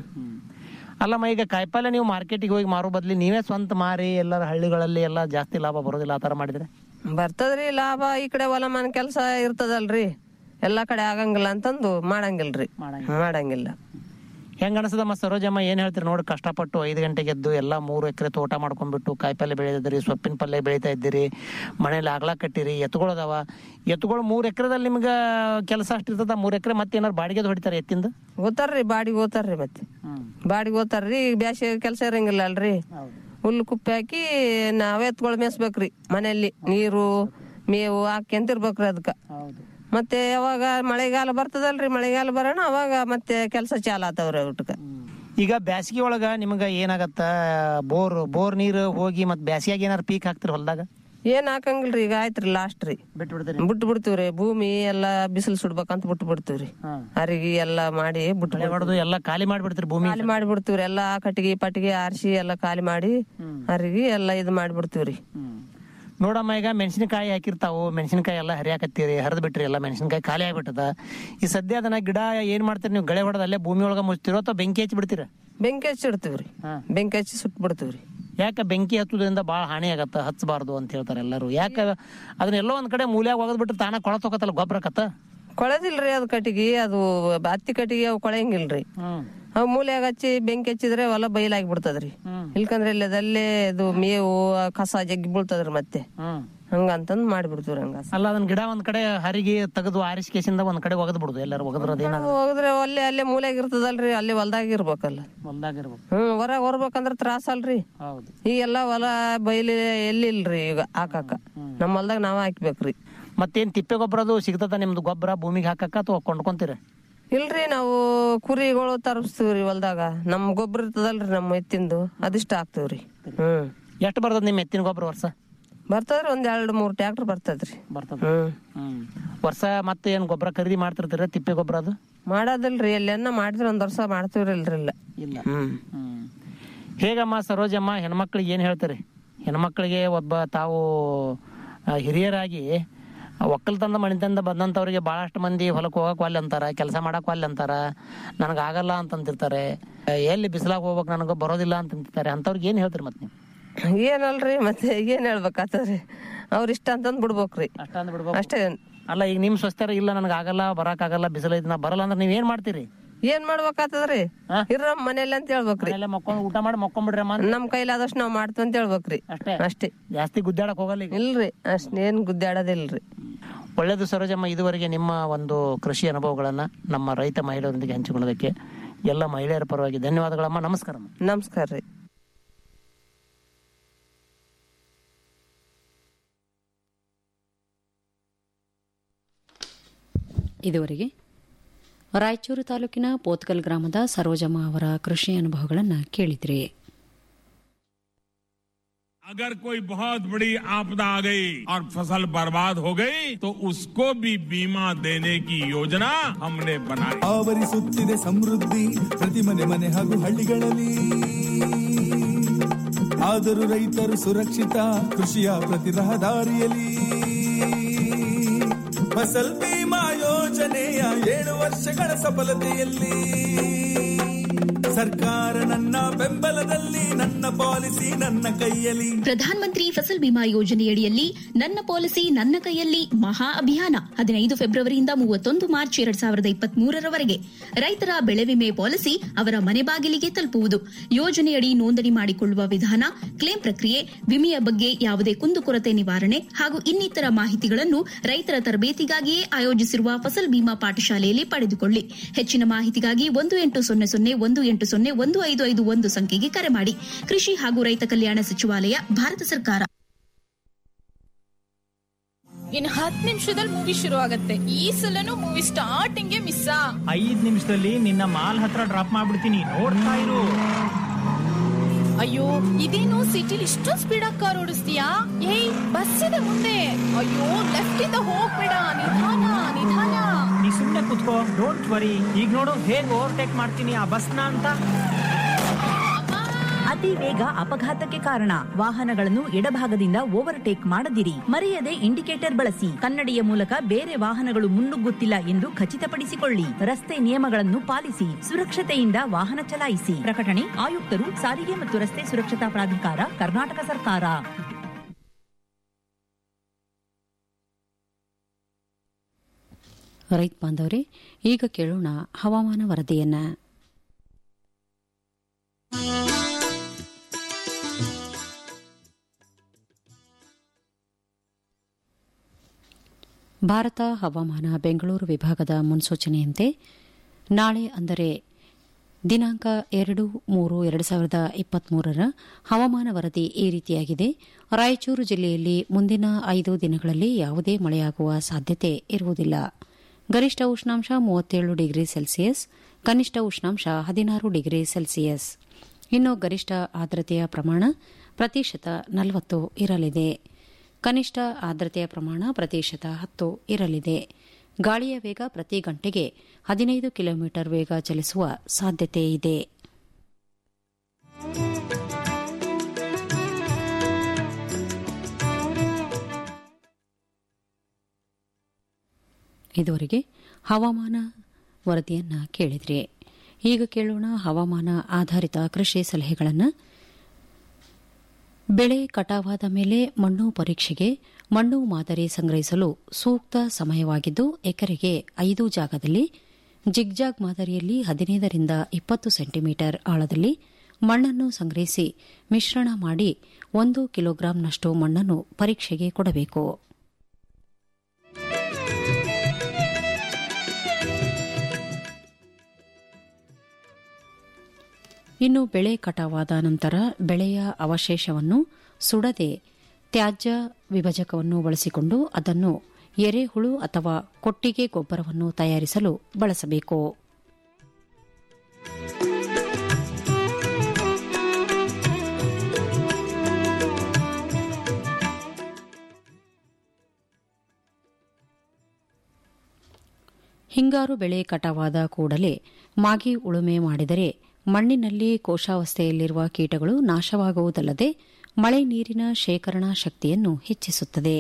[SPEAKER 12] ಅಲ್ಲಮ್ಮ ಈಗ ಕಾಯಿಪಲ್ಯ ನೀವು ಮಾರ್ಕೆಟಿಗೆ ಹೋಗಿ ಮಾರೋ ಬದ್ಲಿ ನೀವೇ ಸ್ವಂತ ಮಾರಿ ಎಲ್ಲರ ಹಳ್ಳಿಗಳಲ್ಲಿ ಎಲ್ಲ ಜಾಸ್ತಿ ಲಾಭ ಬರೋದಿಲ್ಲ ಆ ತರ ಮಾಡಿದ್ರೆ
[SPEAKER 13] ಬರ್ತದ್ರಿ ಲಾಭ ಈ ಕಡೆ ಹೊಲ ಮನೆ ಕೆಲಸ ಇರ್ತದಲ್ರಿ ಎಲ್ಲಾ ಕಡೆ ಆಗಂಗಿಲ್ಲ ಅಂತಂದು ಮಾಡಂಗಿಲ್ರಿ ಮಾಡಂಗಿಲ್ಲ
[SPEAKER 12] ಹೆಂಗ ಅನಿಸದಮ್ಮ ಸರೋಜಮ್ಮ ಏನ್ ಹೇಳ್ತೀರಿ ನೋಡಿ ಕಷ್ಟಪಟ್ಟು ಐದು ಗಂಟೆಗೆ ಎದ್ದು ಎಲ್ಲ ಮೂರು ಎಕರೆ ತೋಟ ಮಾಡ್ಕೊಂಡ್ಬಿಟ್ಟು ಕಾಯಿಪಲ್ಯ ಬೆಳೆದಿದ್ದೀರಿ ಸೊಪ್ಪಿನ ಪಲ್ಯ ಬೆಳೀತಾ ಇದ್ದೀರಿ ಮನೇಲಿ ಆಗ್ಲಾ ಕಟ್ಟಿರಿ ಎತ್ತುಗಳು ಅದಾವ ಎತ್ತುಗಳು ಮೂರ್ ಎಕರೆದಲ್ಲಿ ನಿಮ್ಗ ಕೆಲಸ ಅಷ್ಟು ಇರ್ತದ ಮೂರ್ ಎಕರೆ ಮತ್ತೆ ಏನಾರು ಬಾಡಿಗೆ ಹೊಡಿತಾರೆ ಎತ್ತಿಂದ
[SPEAKER 13] ಓದ್ತಾರ್ರಿ ಬಾಡಿಗೆ ಓದ್ತಾರ್ರಿ ಮತ್ತೆ ಬಾಡಿಗೆ ಓದ್ತಾರ್ರಿ ಈಗ ಬ್ಯಾಸಿಗೆ ಕೆಲಸ ಇರಂಗಿಲ್ಲ ಅಲ್ರಿ ಹುಲ್ಲು ಕುಪ್ಪೆ ಹಾಕಿ ನಾವ್ ಎತ್ಕೊಳ್ ಮೇಸ್ಬೇಕ್ರಿ ಮನೆಯಲ್ಲಿ ನೀರು ಮೇವು ಹಾಕ್ಯಂತಿರ್ಬೇಕ್ರಿ ಅದಕ್ಕ ಮತ್ತೆ ಯಾವಾಗ ಮಳೆಗಾಲ ಬರ್ತದಲ್ರಿ ಮಳೆಗಾಲ ಬರೋಣ ಅವಾಗ ಮತ್ತೆ ಕೆಲಸ ಚಾಲ ಆತವ್ರಿ ಊಟಕ್ಕ
[SPEAKER 12] ಈಗ ಬ್ಯಾಸಿಗೆ ಒಳಗ ನಿಮ್ಗ ಏನಾಗತ್ತ ಬೋರ್ ಬೋರ್ ನೀರು ಹೋಗಿ ಮತ್ ಬ್ಯಾಸಿಯಾಗ ಏನಾರು ಪೀಕ್ ಹಾಕ್ತಿರಿ ಹೊಲದಾಗ
[SPEAKER 13] ಏನ್ ಹಾಕಂಗಿಲ್ರಿ ಈಗ ಆಯ್ತ್ರಿ ಲಾಸ್ಟ್ ರೀ
[SPEAKER 12] ಬಿಟ್ಟು ಬಿಡ್ತೀರಿ
[SPEAKER 13] ಬಿಟ್ಟು ಬಿಡ್ತೀವ್ರಿ ಭೂಮಿ ಎಲ್ಲಾ ಬಿಸಿಲು ಸುಡ್ಬೇಕಂತ ಬಿಟ್ಟು ಬಿಡ್ತೀವ್ರಿ ಅರಿಗಿ ಎಲ್ಲಾ ಮಾಡಿ ಬಿಟ್ಟು
[SPEAKER 12] ಹೊಡೆದು ಎಲ್ಲ ಖಾಲಿ ಮಾಡ್ಬಿಡ್ತೀರಿ ಭೂಮಿ
[SPEAKER 13] ಖಾಲಿ ಮಾಡಿ ಬಿಡ್ತೀವ್ರಿ ಎಲ್ಲಾ ಕಟ್ಟಿಗೆ ಪಟ್ಟಿಗೆ ಆರಿಸಿ ಎಲ್ಲಾ ಖಾಲಿ ಮಾಡಿ ಅರಿಗಿ ಎಲ್ಲಾ ಇದು ಮಾಡಿ ಬಿಡ್ತೀವ್ರಿ
[SPEAKER 12] ನೋಡಮ್ಮ ಈಗ ಮೆಣಸಿನಕಾಯಿ ಹಾಕಿರ್ತಾವು ಮೆಣಸಿನಕಾಯಿ ಎಲ್ಲ ಹರಿಯಾಕತ್ತೀರಿ ಹರಿದ್ ಬಿಟ್ರಿ ಎಲ್ಲ ಮೆಣಸಿನಕಾಯಿ ಖಾಲಿ ಆಗ್ಬಿಟ್ಟದ ಈ ಸದ್ಯ ಅದನ್ನ ಗಿಡ ಏನ್ ಮಾಡ್ತೀರಿ ನೀವು ಗಳೆ ಹೊಡೆದ ಅಲ್ಲೇ ಭೂಮಿ ಒಳಗ ಮುಚ್ತಿರೋ ಅಥವಾ ಬೆಂಕಿ ಹಚ್ಚಿ ಬಿಡ್ತೀರ
[SPEAKER 13] ಬೆಂಕಿ ಹಚ್ಚಿ ಇಡ್ತೀವ್ರಿ ಬೆಂಕಿ ಹಚ್ಚಿ ಸುಟ್ ಬಿಡ್ತೀವ್ರಿ
[SPEAKER 12] ಯಾಕೆ ಬೆಂಕಿ ಹತ್ತೋದ್ರಿಂದ ಬಹಳ ಹಾನಿ ಆಗತ್ತ ಹಚ್ಚಬಾರ್ದು ಅಂತ ಹೇಳ್ತಾರೆ ಎಲ್ಲರೂ ಯಾಕೆ ಅದನ್ನ ಎಲ್ಲೋ ಒಂದ್ ಕಡೆ ಮೂಲ್ಯಾಗ ಒಗದ್ ಬಿಟ್ರೆ ತಾನ ಕೊಳತೋಕತ್ತಲ್ಲ ಗೊಬ್ಬರಕತ್ತ
[SPEAKER 13] ಕೊಳೆದಿಲ್ರಿ ಅದು ಕಟ್ಟಿಗೆ ಅದು ಹತ್ತಿ ಕಟ್ಟಿಗೆ ಅವು ಕೊಳೆಯಂಗಿಲ್ರಿ ಅವ್ ಮೂಲೆಯಾಗ ಹಚ್ಚಿ ಬೆಂಕಿ ಹಚ್ಚಿದ್ರೆ ಹೊಲ ಬಯಲಾಗಿ ಬಿಡ್ತದ್ರಿ ಇಲ್ಕಂದ್ರೆ ಇಲ್ಲಿ ಅದಲ್ಲೇ ಇದು ಮೇವು ಆ ಕಸ ಜಗ್ಗಿ ಬೀಳ್ತದ್ರಿ ಮತ್ತೆ ಹಂಗಂತಂದ್ ಮಾಡಿಬಿಡ್ತೀವ್ರಿ ಹಂಗ
[SPEAKER 12] ಅಲ್ಲ ಅದನ್ನ ಗಿಡ ಒಂದ್ ಕಡೆ ಹರಿಗೆ ತೆಗೆದು ಆರಿಸ್ಕೇಸಿಂದ ಒಂದ್ ಕಡೆ ಒಗದ್ ಬಿಡುದು ಎಲ್ಲರೂ ಒಗದ್ರ ಅದೇನಾಗ
[SPEAKER 13] ಹೋದ್ರೆ ಅಲ್ಲೇ ಅಲ್ಲೇ ಮೂಲೆಯಾಗ ಇರ್ತದಲ್ರಿ ಅಲ್ಲಿ ಹೊಲ್ದಾಗ ಇರ್ಬೇಕಲ್ಲ
[SPEAKER 12] ಹೊಲ್ದಾಗಿರ್ಬೇಕು
[SPEAKER 13] ಹ್ಮ್ ಹೊರಗ್ ಹೊರ್ಬೇಕಂದ್ರ ತ್ರಾಸ ಅಲ್ರಿ
[SPEAKER 12] ಹೌದು
[SPEAKER 13] ಈಗೆಲ್ಲ ಹೊಲ ಬೈಲಿ ಎಲ್ಲಿ ಇಲ್ರಿ ಈಗ ಹಾಕಾಕ ನಮ್ಮ ಹೊಲ್ದಾಗ ನಾವ್ ಹಾಕ್ಬೇಕ್ರಿ
[SPEAKER 12] ಮತ್ತೇನ್ ತಿಪ್ಪೆ ಗೊಬ್ಬರದು ಸಿಗ್ತದ ನಿಮ್ದು ಗೊಬ್ಬರ ಭೂಮಿಗೆ ಹಾಕಕ್ಕ ಅಥವಾ ಕೊಂಡ್ಕೊಂತೀರ
[SPEAKER 13] ಇಲ್ರಿ ನಾವು ಕುರಿಗಳು ತರಸ್ತೀವ್ರಿ ಹೊಲ್ದಾಗ ನಮ್ ಗೊಬ್ಬರ ಇರ್ತದಲ್ರಿ ನಮ್ಮ ಎತ್ತಿಂದು ಅದಿಷ್ಟ ಹಾಕ್ತಿವ್ರಿ ಹ್ಮ್
[SPEAKER 12] ಎಷ್ಟು ಬರ್ತದ ನಿಮ್ ಎತ್ತಿನ ಗೊಬ್ಬರ ವರ್ಷ
[SPEAKER 13] ಬರ್ತದ್ರಿ ಒಂದ್ ಎರಡ್ ಮೂರ್ ಟ್ಯಾಕ್ಟರ್ ಬರ್ತದ್ರಿ
[SPEAKER 12] ಬರ್ತದ
[SPEAKER 13] ಹ್ಮ್
[SPEAKER 12] ಹ್ಮ್ ವರ್ಷ ಮತ್ತೆ ಏನ್ ಗೊಬ್ಬರ ಖರೀದಿ ಮಾಡ್ತಿರ್ತೀರ ತಿಪ್ಪೆ ಗೊಬ್ಬರ ಅದು
[SPEAKER 13] ಮಾಡೋದಿಲ್ರಿ ಎಲ್ಲೆನ್ನ ಮಾಡಿದ್ರ ಒಂದ್ ವರ್ಷ ಮಾಡ್ತೀವ್ರಿ ಇಲ್ರಿ ಇಲ್ಲ
[SPEAKER 12] ಇಲ್ಲ
[SPEAKER 13] ಹ್ಮ್
[SPEAKER 12] ಹೇಗಮ್ಮ ಸರೋಜಮ್ಮ ಹೆಣ್ಮಕ್ಳಿಗೆ ಏನ್ ಹೇಳ್ತೀರಿ ಹೆಣ್ಮಕ್ಳಿಗೆ ಒಬ್ಬ ತಾವು ಆ, ಹಿರಿಯರಾಗಿ ಆ, ಒಕ್ಕಲ್ತನದ ಮಣಿತನದ ಬಂದಂತವ್ರಿಗೆ ಬಹಳಷ್ಟು ಮಂದಿ ಹೊಲಕ್ಕೆ ಹೋಗಕ್ ವಾಲ್ ಅಂತಾರ ಕೆಲಸ ಮಾಡಕ್ ವಾಲ್ ಅಂತಾರ ನನಗೆ ಆಗಲ್ಲ ಅಂತಂತಿರ್ತಾರೆ ಆ, ಎಲ್ಲಿ ಬಿಸಿಲಾಗ ಹೋಗ್ಬೇಕು ನನಗೆ ಬರೋದಿಲ್ಲ ಅಂತಂತಿರ್ತಾರೆ ಅಂತವ್ರಿಗೆ ಏನ್ ಹೇಳ್ತೀರಿ ಮತ್ತೆ ನೀವು
[SPEAKER 13] ಏನಲ್ರಿ ಮತ್ತೆ ಏನ್ ಹೇಳ್ಬೇಕಾಗ್ತದ್ರಿ ಅವ್ರ ಇಷ್ಟ ಅಂತಂದ್ ಬಿಡ್ಬೇಕ್ರಿ
[SPEAKER 12] ಅಷ್ಟ ಅಂದ್ ಬಿಡ್ಬೇಕು
[SPEAKER 13] ಅಷ್ಟೇ
[SPEAKER 12] ಅಲ್ಲ ಈಗ ನಿಮ್ ಸ್ವಸ್ಥರ ಇಲ್ಲ ನನಗೆ ಆಗಲ್ಲ ಬರಕ್ ಆಗಲ್ಲ ಬಿಸಿಲೈತಿ ನಾ ಬರಲ್ಲ ಅಂದ್ರೆ ನೀವ್ ಏನ್ ಮಾಡ್ತೀರಿ
[SPEAKER 13] ಏನ್ ಮಾಡ್ಬೇಕಾಗ್ತದ್ರಿ ಇರ್ರ ಮನೇಲಿ ಅಂತ ಹೇಳ್ಬೇಕ್ರಿ
[SPEAKER 12] ಮಕ್ಕೊಂಡ್ ಊಟ ಮಾಡಿ ಮಕ್ಕೊಂಡ್ಬಿಡ್ರಿ ಅಮ್ಮ
[SPEAKER 13] ನಮ್ ಕೈಲಾದಷ್ಟು ನಾವ್ ಮಾಡ್ತೀವಿ ಅಂತ ಹೇಳ್ಬೇಕ್ರಿ
[SPEAKER 12] ಅಷ್ಟೇ
[SPEAKER 13] ಅಷ್ಟೇ
[SPEAKER 12] ಜಾಸ್ತಿ ಗುದ್ದಾಡಕ್ ಹೋಗಲ್ಲ ಈಗ
[SPEAKER 13] ಇಲ್ರಿ ಅಷ್ಟೇನ್ ಗುದ್ದಾಡೋದಿಲ್ರಿ
[SPEAKER 12] ಒಳ್ಳೇದು ಸರೋಜಮ್ಮ ಇದುವರೆಗೆ ನಿಮ್ಮ ಒಂದು ಕೃಷಿ ಅನುಭವಗಳನ್ನ ನಮ್ಮ ರೈತ ಮಹಿಳೆಯರೊಂದಿಗೆ ಹಂಚಿಕೊಳ್ಳೋದಕ್ಕೆ ಎಲ್ಲ ಮಹಿಳೆಯರ ಪರವಾಗಿ ಧನ್ಯವಾದಗಳಮ್ಮ ನಮಸ್ಕಾರ
[SPEAKER 13] ನಮಸ್ಕಾರ ರೀ
[SPEAKER 2] ಇದುವರೆಗೆ ರಾಯಚೂರು ತಾಲೂಕಿನ ಪೋತ್ಕಲ್ ಗ್ರಾಮದ ಸರೋಜಮ್ಮ ಅವರ ಕೃಷಿ ಅನುಭವಗಳನ್ನು ಕೇಳಿದ್ರಿ
[SPEAKER 6] अगर कोई बहुत बड़ी आपदा आ गई और फसल बर्बाद हो गई तो उसको भी बीमा देने की योजना हमने बनाई
[SPEAKER 5] ಆವರಿಸುತ್ತಿದೆ ಸಮೃದ್ಧಿ ಪ್ರತಿ ಮನೆ ಮನೆ ಹಾಗೂ ಹಳ್ಳಿಗಳಲ್ಲಿ ಆದರೂ ರೈತರು ಸುರಕ್ಷಿತ ಕೃಷಿಯ ಪ್ರತಿ ರಹದಾರಿಯಲ್ಲಿ ಫಸಲ್ ಬಿಮಾ ಯೋಜನೆಯ ಏಳು ವರ್ಷಗಳ ಸಫಲತೆಯಲ್ಲಿ ಸರ್ಕಾರ ನನ್ನ ಬೆಂಬಲದಲ್ಲಿ ನನ್ನ ಪಾಲಿಸಿ ನನ್ನ ಕೈಯಲ್ಲಿ
[SPEAKER 14] ಪ್ರಧಾನ ಮಂತ್ರಿ ಫಸಲ್ ಬಿಮಾ ಯೋಜನೆಯಡಿಯಲ್ಲಿ ನನ್ನ ಪಾಲಿಸಿ ನನ್ನ ಕೈಯಲ್ಲಿ ಮಹಾ ಅಭಿಯಾನ ಹದಿನೈದು ಫೆಬ್ರವರಿಯಿಂದ ಮೂವತ್ತೊಂದು ಮಾರ್ಚ್ ಎರಡ್ ಸಾವಿರದ ಇಪ್ಪತ್ತ್ ಮೂರರವರೆಗೆ ರೈತರ ಬೆಳೆ ವಿಮೆ ಪಾಲಿಸಿ ಅವರ ಮನೆ ಬಾಗಿಲಿಗೆ ತಲುಪುವುದು ಯೋಜನೆಯಡಿ ನೋಂದಣಿ ಮಾಡಿಕೊಳ್ಳುವ ವಿಧಾನ ಕ್ಲೇಮ್ ಪ್ರಕ್ರಿಯೆ ವಿಮೆಯ ಬಗ್ಗೆ ಯಾವುದೇ ಕುಂದುಕೊರತೆ ನಿವಾರಣೆ ಹಾಗೂ ಇನ್ನಿತರ ಮಾಹಿತಿಗಳನ್ನು ರೈತರ ತರಬೇತಿಗಾಗಿಯೇ ಆಯೋಜಿಸಿರುವ ಫಸಲ್ ಬಿಮಾ ಪಾಠಶಾಲೆಯಲ್ಲಿ ಪಡೆದುಕೊಳ್ಳಿ ಹೆಚ್ಚಿನ ಮಾಹಿತಿಗಾಗಿ ಒಂದು ಎಂಟು ಸೊನ್ನೆ ಸೊನ್ನೆ ಒಂದು ಎಂಟು ಸೊನ್ನೆ ಒಂದು ಐದು ಐದು ಒಂದು ಸಂಖ್ಯೆಗೆ ಕರೆ ಮಾಡಿ ಕೃಷಿ ಹಾಗೂ ರೈತ ಕಲ್ಯಾಣ ಸಚಿವಾಲಯ ಭಾರತ ಸರ್ಕಾರ
[SPEAKER 15] ಇನ್ ಹತ್ತು ನಿಮಿಷದಲ್ಲಿ ಮೂವಿ ಶುರು ಆಗತ್ತೆ ಈ ಸಲನು ಮೂವಿ ಸ್ಟಾರ್ಟಿಂಗ್ ಮಿಸ್
[SPEAKER 16] ಐದ್ ನಿಮಿಷದಲ್ಲಿ ನಿನ್ನ ಮಾಲ್ ಹತ್ರ ಡ್ರಾಪ್ ಮಾಡ್ಬಿಡ್ತೀನಿ ನೋಡ್ತಾ ಇರು
[SPEAKER 15] ಅಯ್ಯೋ ಇದೇನು ಸಿಟಿಲಿ ಇಷ್ಟೊಂದು ಸ್ಪೀಡ್ ಆಗಿ ಕಾರ್ ಓಡಿಸ್ತೀಯಾ ಏಯ್ ಬಸ್ ಇದೆ ಮುಂದೆ ಅಯ್ಯೋ ಲೆಫ್ಟ್ ಇಂದ ಹೋಗ್ಬೇಡ ನಿಧಾನ ನಿಧಾನ
[SPEAKER 16] ನೀ ಸುಮ್ನೆ ಕುತ್ಕೋ ಡೋಂಟ್ ವರಿ ಈಗ ನೋಡು ಹೇಗ್ ಓವರ್ಟೇಕ್ ಮಾಡ್ತೀನಿ ಆ ಬಸ್ನ ಅಂತ
[SPEAKER 17] ಅತಿ ವೇಗ ಅಪಘಾತಕ್ಕೆ ಕಾರಣ ವಾಹನಗಳನ್ನು ಎಡಭಾಗದಿಂದ ಓವರ್ಟೇಕ್ ಮಾಡದಿರಿ ಮರೆಯದೆ ಇಂಡಿಕೇಟರ್ ಬಳಸಿ ಕನ್ನಡಿಯ ಮೂಲಕ ಬೇರೆ ವಾಹನಗಳು ಮುನ್ನುಗ್ಗುತ್ತಿಲ್ಲ ಎಂದು ಖಚಿತಪಡಿಸಿಕೊಳ್ಳಿ ರಸ್ತೆ ನಿಯಮಗಳನ್ನು ಪಾಲಿಸಿ ಸುರಕ್ಷತೆಯಿಂದ ವಾಹನ ಚಲಾಯಿಸಿ ಪ್ರಕಟಣೆ ಆಯುಕ್ತರು ಸಾರಿಗೆ ಮತ್ತು ರಸ್ತೆ ಸುರಕ್ಷತಾ ಪ್ರಾಧಿಕಾರ ಕರ್ನಾಟಕ ಸರ್ಕಾರ
[SPEAKER 2] ರೈತ ಬಾಂಧವರೇ ಈಗ ಕೇಳೋಣ ಹವಾಮಾನ ವರದಿಯನ್ನ ಭಾರತ ಹವಾಮಾನ ಬೆಂಗಳೂರು ವಿಭಾಗದ ಮುನ್ಸೂಚನೆಯಂತೆ ನಾಳೆ ಅಂದರೆ ದಿನಾಂಕ ಎರಡು ಮೂರು ಎರಡು ಸಾವಿರದ ಇಪ್ಪತ್ಮೂರರ ಹವಾಮಾನ ವರದಿ ಈ ರೀತಿಯಾಗಿದೆ ರಾಯಚೂರು ಜಿಲ್ಲೆಯಲ್ಲಿ ಮುಂದಿನ ಐದು ದಿನಗಳಲ್ಲಿ ಯಾವುದೇ ಮಳೆಯಾಗುವ ಸಾಧ್ಯತೆ ಇರುವುದಿಲ್ಲ ಗರಿಷ್ಠ ಉಷ್ಣಾಂಶ ಮೂವತ್ತೇಳು ಡಿಗ್ರಿ ಸೆಲ್ಸಿಯಸ್ ಕನಿಷ್ಠ ಉಷ್ಣಾಂಶ ಹದಿನಾರು ಡಿಗ್ರಿ ಸೆಲ್ಸಿಯಸ್ ಇನ್ನು ಗರಿಷ್ಠ ಆರ್ದ್ರತೆಯ ಪ್ರಮಾಣ ಪ್ರತಿಶತ ನಲವತ್ತು ಇರಲಿದೆ ಕನಿಷ್ಠ ಆರ್ದ್ರತೆಯ ಪ್ರಮಾಣ ಪ್ರತಿಶತ ಹತ್ತು ಇರಲಿದೆ ಗಾಳಿಯ ವೇಗ ಪ್ರತಿ ಗಂಟೆಗೆ ಹದಿನೈದು ಕಿಲೋಮೀಟರ್ ವೇಗ ಚಲಿಸುವ ಸಾಧ್ಯತೆ ಇದೆ ಇದುವರೆಗೆ ಹವಾಮಾನ ವರದಿಯನ್ನ ಕೇಳಿದ್ರಿ ಈಗ ಕೇಳೋಣ ಹವಾಮಾನ ಆಧಾರಿತ ಕೃಷಿ ಸಲಹೆಗಳನ್ನು ಬೆಳೆ ಕಟಾವಾದ ಮೇಲೆ ಮಣ್ಣು ಪರೀಕ್ಷೆಗೆ ಮಣ್ಣು ಮಾದರಿ ಸಂಗ್ರಹಿಸಲು ಸೂಕ್ತ ಸಮಯವಾಗಿದ್ದು ಎಕರೆಗೆ ಐದು ಜಾಗದಲ್ಲಿ ಜಿಗ್ಜಾಗ್ ಮಾದರಿಯಲ್ಲಿ ಹದಿನೈದರಿಂದ ಇಪ್ಪತ್ತು ಸೆಂಟಿಮೀಟರ್ ಆಳದಲ್ಲಿ ಮಣ್ಣನ್ನು ಸಂಗ್ರಹಿಸಿ ಮಿಶ್ರಣ ಮಾಡಿ ಒಂದು ಕಿಲೋಗ್ರಾಂನಷ್ಟು ಮಣ್ಣನ್ನು ಪರೀಕ್ಷೆಗೆ ಕೊಡಬೇಕು ಇನ್ನು ಬೆಳೆ ಕಟಾವಾದ ನಂತರ ಬೆಳೆಯ ಅವಶೇಷವನ್ನು ಸುಡದೆ ತ್ಯಾಜ್ಯ ವಿಭಜಕವನ್ನು ಬಳಸಿಕೊಂಡು ಅದನ್ನು ಎರೆಹುಳು ಅಥವಾ ಕೊಟ್ಟಿಗೆ ಗೊಬ್ಬರವನ್ನು ತಯಾರಿಸಲು ಬಳಸಬೇಕು ಹಿಂಗಾರು ಬೆಳೆ ಕಟಾವಾದ ಕೂಡಲೇ ಮಾಗಿ ಉಳುಮೆ ಮಾಡಿದರೆ ಮಣ್ಣಿನಲ್ಲಿ ಕೋಶಾವಸ್ಥೆಯಲ್ಲಿರುವ ಕೀಟಗಳು ನಾಶವಾಗುವುದಲ್ಲದೆ ಮಳೆ ನೀರಿನ ಶೇಖರಣಾ ಶಕ್ತಿಯನ್ನು ಹೆಚ್ಚಿಸುತ್ತದೆ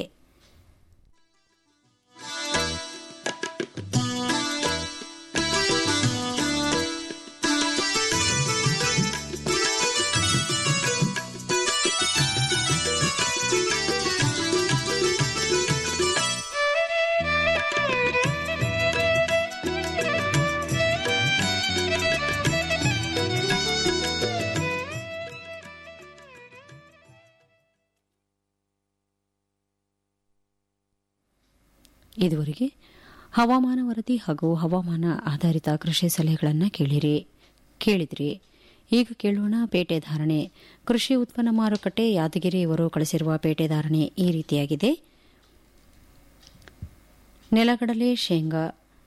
[SPEAKER 2] ಇದುವರೆಗೆ ಹವಾಮಾನ ವರದಿ ಹಾಗೂ ಹವಾಮಾನ ಆಧಾರಿತ ಕೃಷಿ ಸಲಹೆಗಳನ್ನು ಕೇಳಿರಿ ಕೇಳಿದ್ರಿ ಈಗ ಕೇಳೋಣ ಪೇಟೆ ಧಾರಣೆ ಕೃಷಿ ಉತ್ಪನ್ನ ಮಾರುಕಟ್ಟೆ ಯಾದಗಿರಿ ಇವರು ಕಳಿಸಿರುವ ಪೇಟೆ ಧಾರಣೆ ಈ ರೀತಿಯಾಗಿದೆ ನೆಲಗಡಲೆ ಶೇಂಗಾ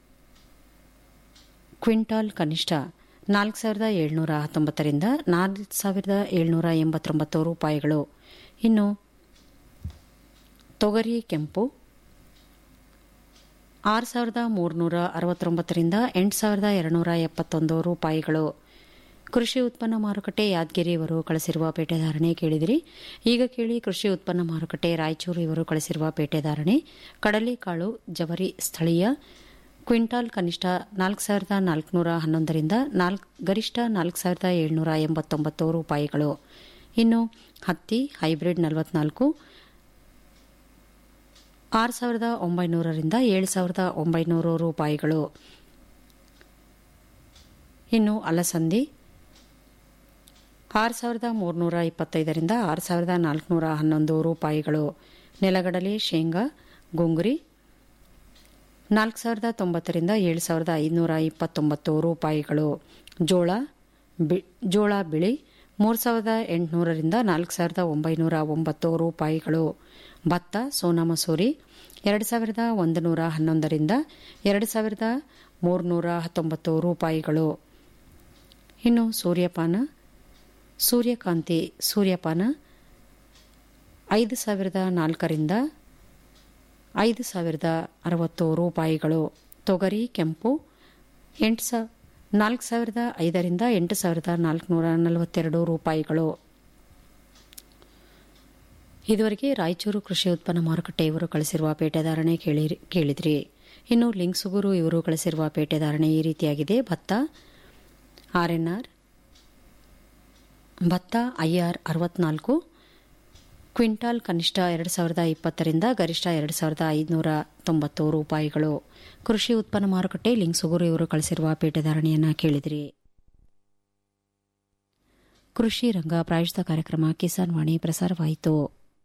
[SPEAKER 2] ಕ್ವಿಂಟಾಲ್ ಕನಿಷ್ಠ ನಾಲ್ಕು ಸಾವಿರದ ಏಳ್ನೂರ ಹತ್ತೊಂಬತ್ತರಿಂದ ನಾಲ್ಕು ಸಾವಿರದ ಏಳ್ನೂರ ಎಂಬತ್ತೊಂಬತ್ತು ರೂಪಾಯಿಗಳು ಇನ್ನು ತೊಗರಿ ಕೆಂಪು ಆರು ಸಾವಿರದ ಮೂರುನೂರ ಅರವತ್ತೊಂಬತ್ತರಿಂದ ಎಂಟು ಸಾವಿರದ ಎರಡುನೂರ ಎಪ್ಪತ್ತೊಂದು ರೂಪಾಯಿಗಳು ಕೃಷಿ ಉತ್ಪನ್ನ ಮಾರುಕಟ್ಟೆ ಯಾದಗಿರಿ ಇವರು ಕಳಿಸಿರುವ ಪೇಟೆ ಧಾರಣೆ ಕೇಳಿದಿರಿ ಈಗ ಕೇಳಿ ಕೃಷಿ ಉತ್ಪನ್ನ ಮಾರುಕಟ್ಟೆ ರಾಯಚೂರು ಇವರು ಕಳಿಸಿರುವ ಪೇಟೆ ಧಾರಣೆ ಕಡಲೆಕಾಳು ಜವರಿ ಸ್ಥಳೀಯ ಕ್ವಿಂಟಾಲ್ ಕನಿಷ್ಠ ನಾಲ್ಕು ಸಾವಿರದ ನಾಲ್ಕುನೂರ ಹನ್ನೊಂದರಿಂದ ನಾಲ್ಕು ಗರಿಷ್ಠ ನಾಲ್ಕು ಸಾವಿರದ ಏಳ್ನೂರ ಎಂಬತ್ತೊಂಬತ್ತು ರೂಪಾಯಿಗಳು ಇನ್ನು ಹತ್ತಿ ಹೈಬ್ರಿಡ್ ನಲವತ್ನಾಲ್ಕು ಆರು ಸಾವಿರದ ಒಂಬೈನೂರರಿಂದ ಏಳು ಸಾವಿರದ ಒಂಬೈನೂರು ರೂಪಾಯಿಗಳು ಇನ್ನು ಅಲಸಂದಿ ಆರು ಸಾವಿರದ ಮೂರುನೂರ ಇಪ್ಪತ್ತೈದರಿಂದ ಆರು ಸಾವಿರದ ನಾಲ್ಕುನೂರ ಹನ್ನೊಂದು ರೂಪಾಯಿಗಳು ನೆಲಗಡಲೆ ಶೇಂಗಾ ಗುಂಗುರಿ ನಾಲ್ಕು ಸಾವಿರದ ತೊಂಬತ್ತರಿಂದ ಏಳು ಸಾವಿರದ ಐದುನೂರ ಇಪ್ಪತ್ತೊಂಬತ್ತು ರೂಪಾಯಿಗಳು ಜೋಳ ಜೋಳ ಬಿಳಿ ಮೂರು ಸಾವಿರದ ಎಂಟುನೂರರಿಂದ ನಾಲ್ಕು ಸಾವಿರದ ಒಂಬೈನೂರ ಒಂಬತ್ತು ರೂಪಾಯಿಗಳು ಭತ್ತ ಸೋನಾ ಮಸೂರಿ ಎರಡು ಸಾವಿರದ ಒಂದು ನೂರ ಹನ್ನೊಂದರಿಂದ ಎರಡು ಸಾವಿರದ ಮೂರುನೂರ ಹತ್ತೊಂಬತ್ತು ರೂಪಾಯಿಗಳು ಇನ್ನು ಸೂರ್ಯಪಾನ ಸೂರ್ಯಕಾಂತಿ ಸೂರ್ಯಪಾನ ಐದು ಸಾವಿರದ ನಾಲ್ಕರಿಂದ ಐದು ಸಾವಿರದ ಅರವತ್ತು ರೂಪಾಯಿಗಳು ತೊಗರಿ ಕೆಂಪು ಎಂಟು ಸಾ ನಾಲ್ಕು ಸಾವಿರದ ಐದರಿಂದ ಎಂಟು ಸಾವಿರದ ನಾಲ್ಕುನೂರ ನಲವತ್ತೆರಡು ರೂಪಾಯಿಗಳು ಇದುವರೆಗೆ ರಾಯಚೂರು ಕೃಷಿ ಉತ್ಪನ್ನ ಮಾರುಕಟ್ಟೆ ಇವರು ಕಳಿಸಿರುವ ಪೇಟೆದಾರಣೆ ಕೇಳಿದ್ರಿ ಇನ್ನು ಲಿಂಗ್ಸುಗೂರು ಇವರು ಕಳಿಸಿರುವ ಪೇಟೆದಾರಣೆ ಈ ರೀತಿಯಾಗಿದೆ ಭತ್ತ ಆರ್ಎನ್ಆರ್ ಭತ್ತ ಐಆರ್ ಅರವತ್ನಾಲ್ಕು ಕ್ವಿಂಟಾಲ್ ಕನಿಷ್ಠ ಎರಡು ಸಾವಿರದ ಇಪ್ಪತ್ತರಿಂದ ಗರಿಷ್ಠ ಎರಡು ಸಾವಿರದ ಐದುನೂರ ತೊಂಬತ್ತು ರೂಪಾಯಿಗಳು ಕೃಷಿ ಉತ್ಪನ್ನ ಮಾರುಕಟ್ಟೆ ಲಿಂಗ್ಸುಗೂರು ಇವರು ಕಳಿಸಿರುವ ಪೇಟೆದಾರಣೆಯನ್ನು ಕೇಳಿದಿರಿ ಕೃಷಿ ರಂಗ ಪ್ರಾಯೋಜಿತ ಕಾರ್ಯಕ್ರಮ ಕಿಸಾನ್ ವಾಣಿ ಪ್ರಸಾರವಾಯಿತು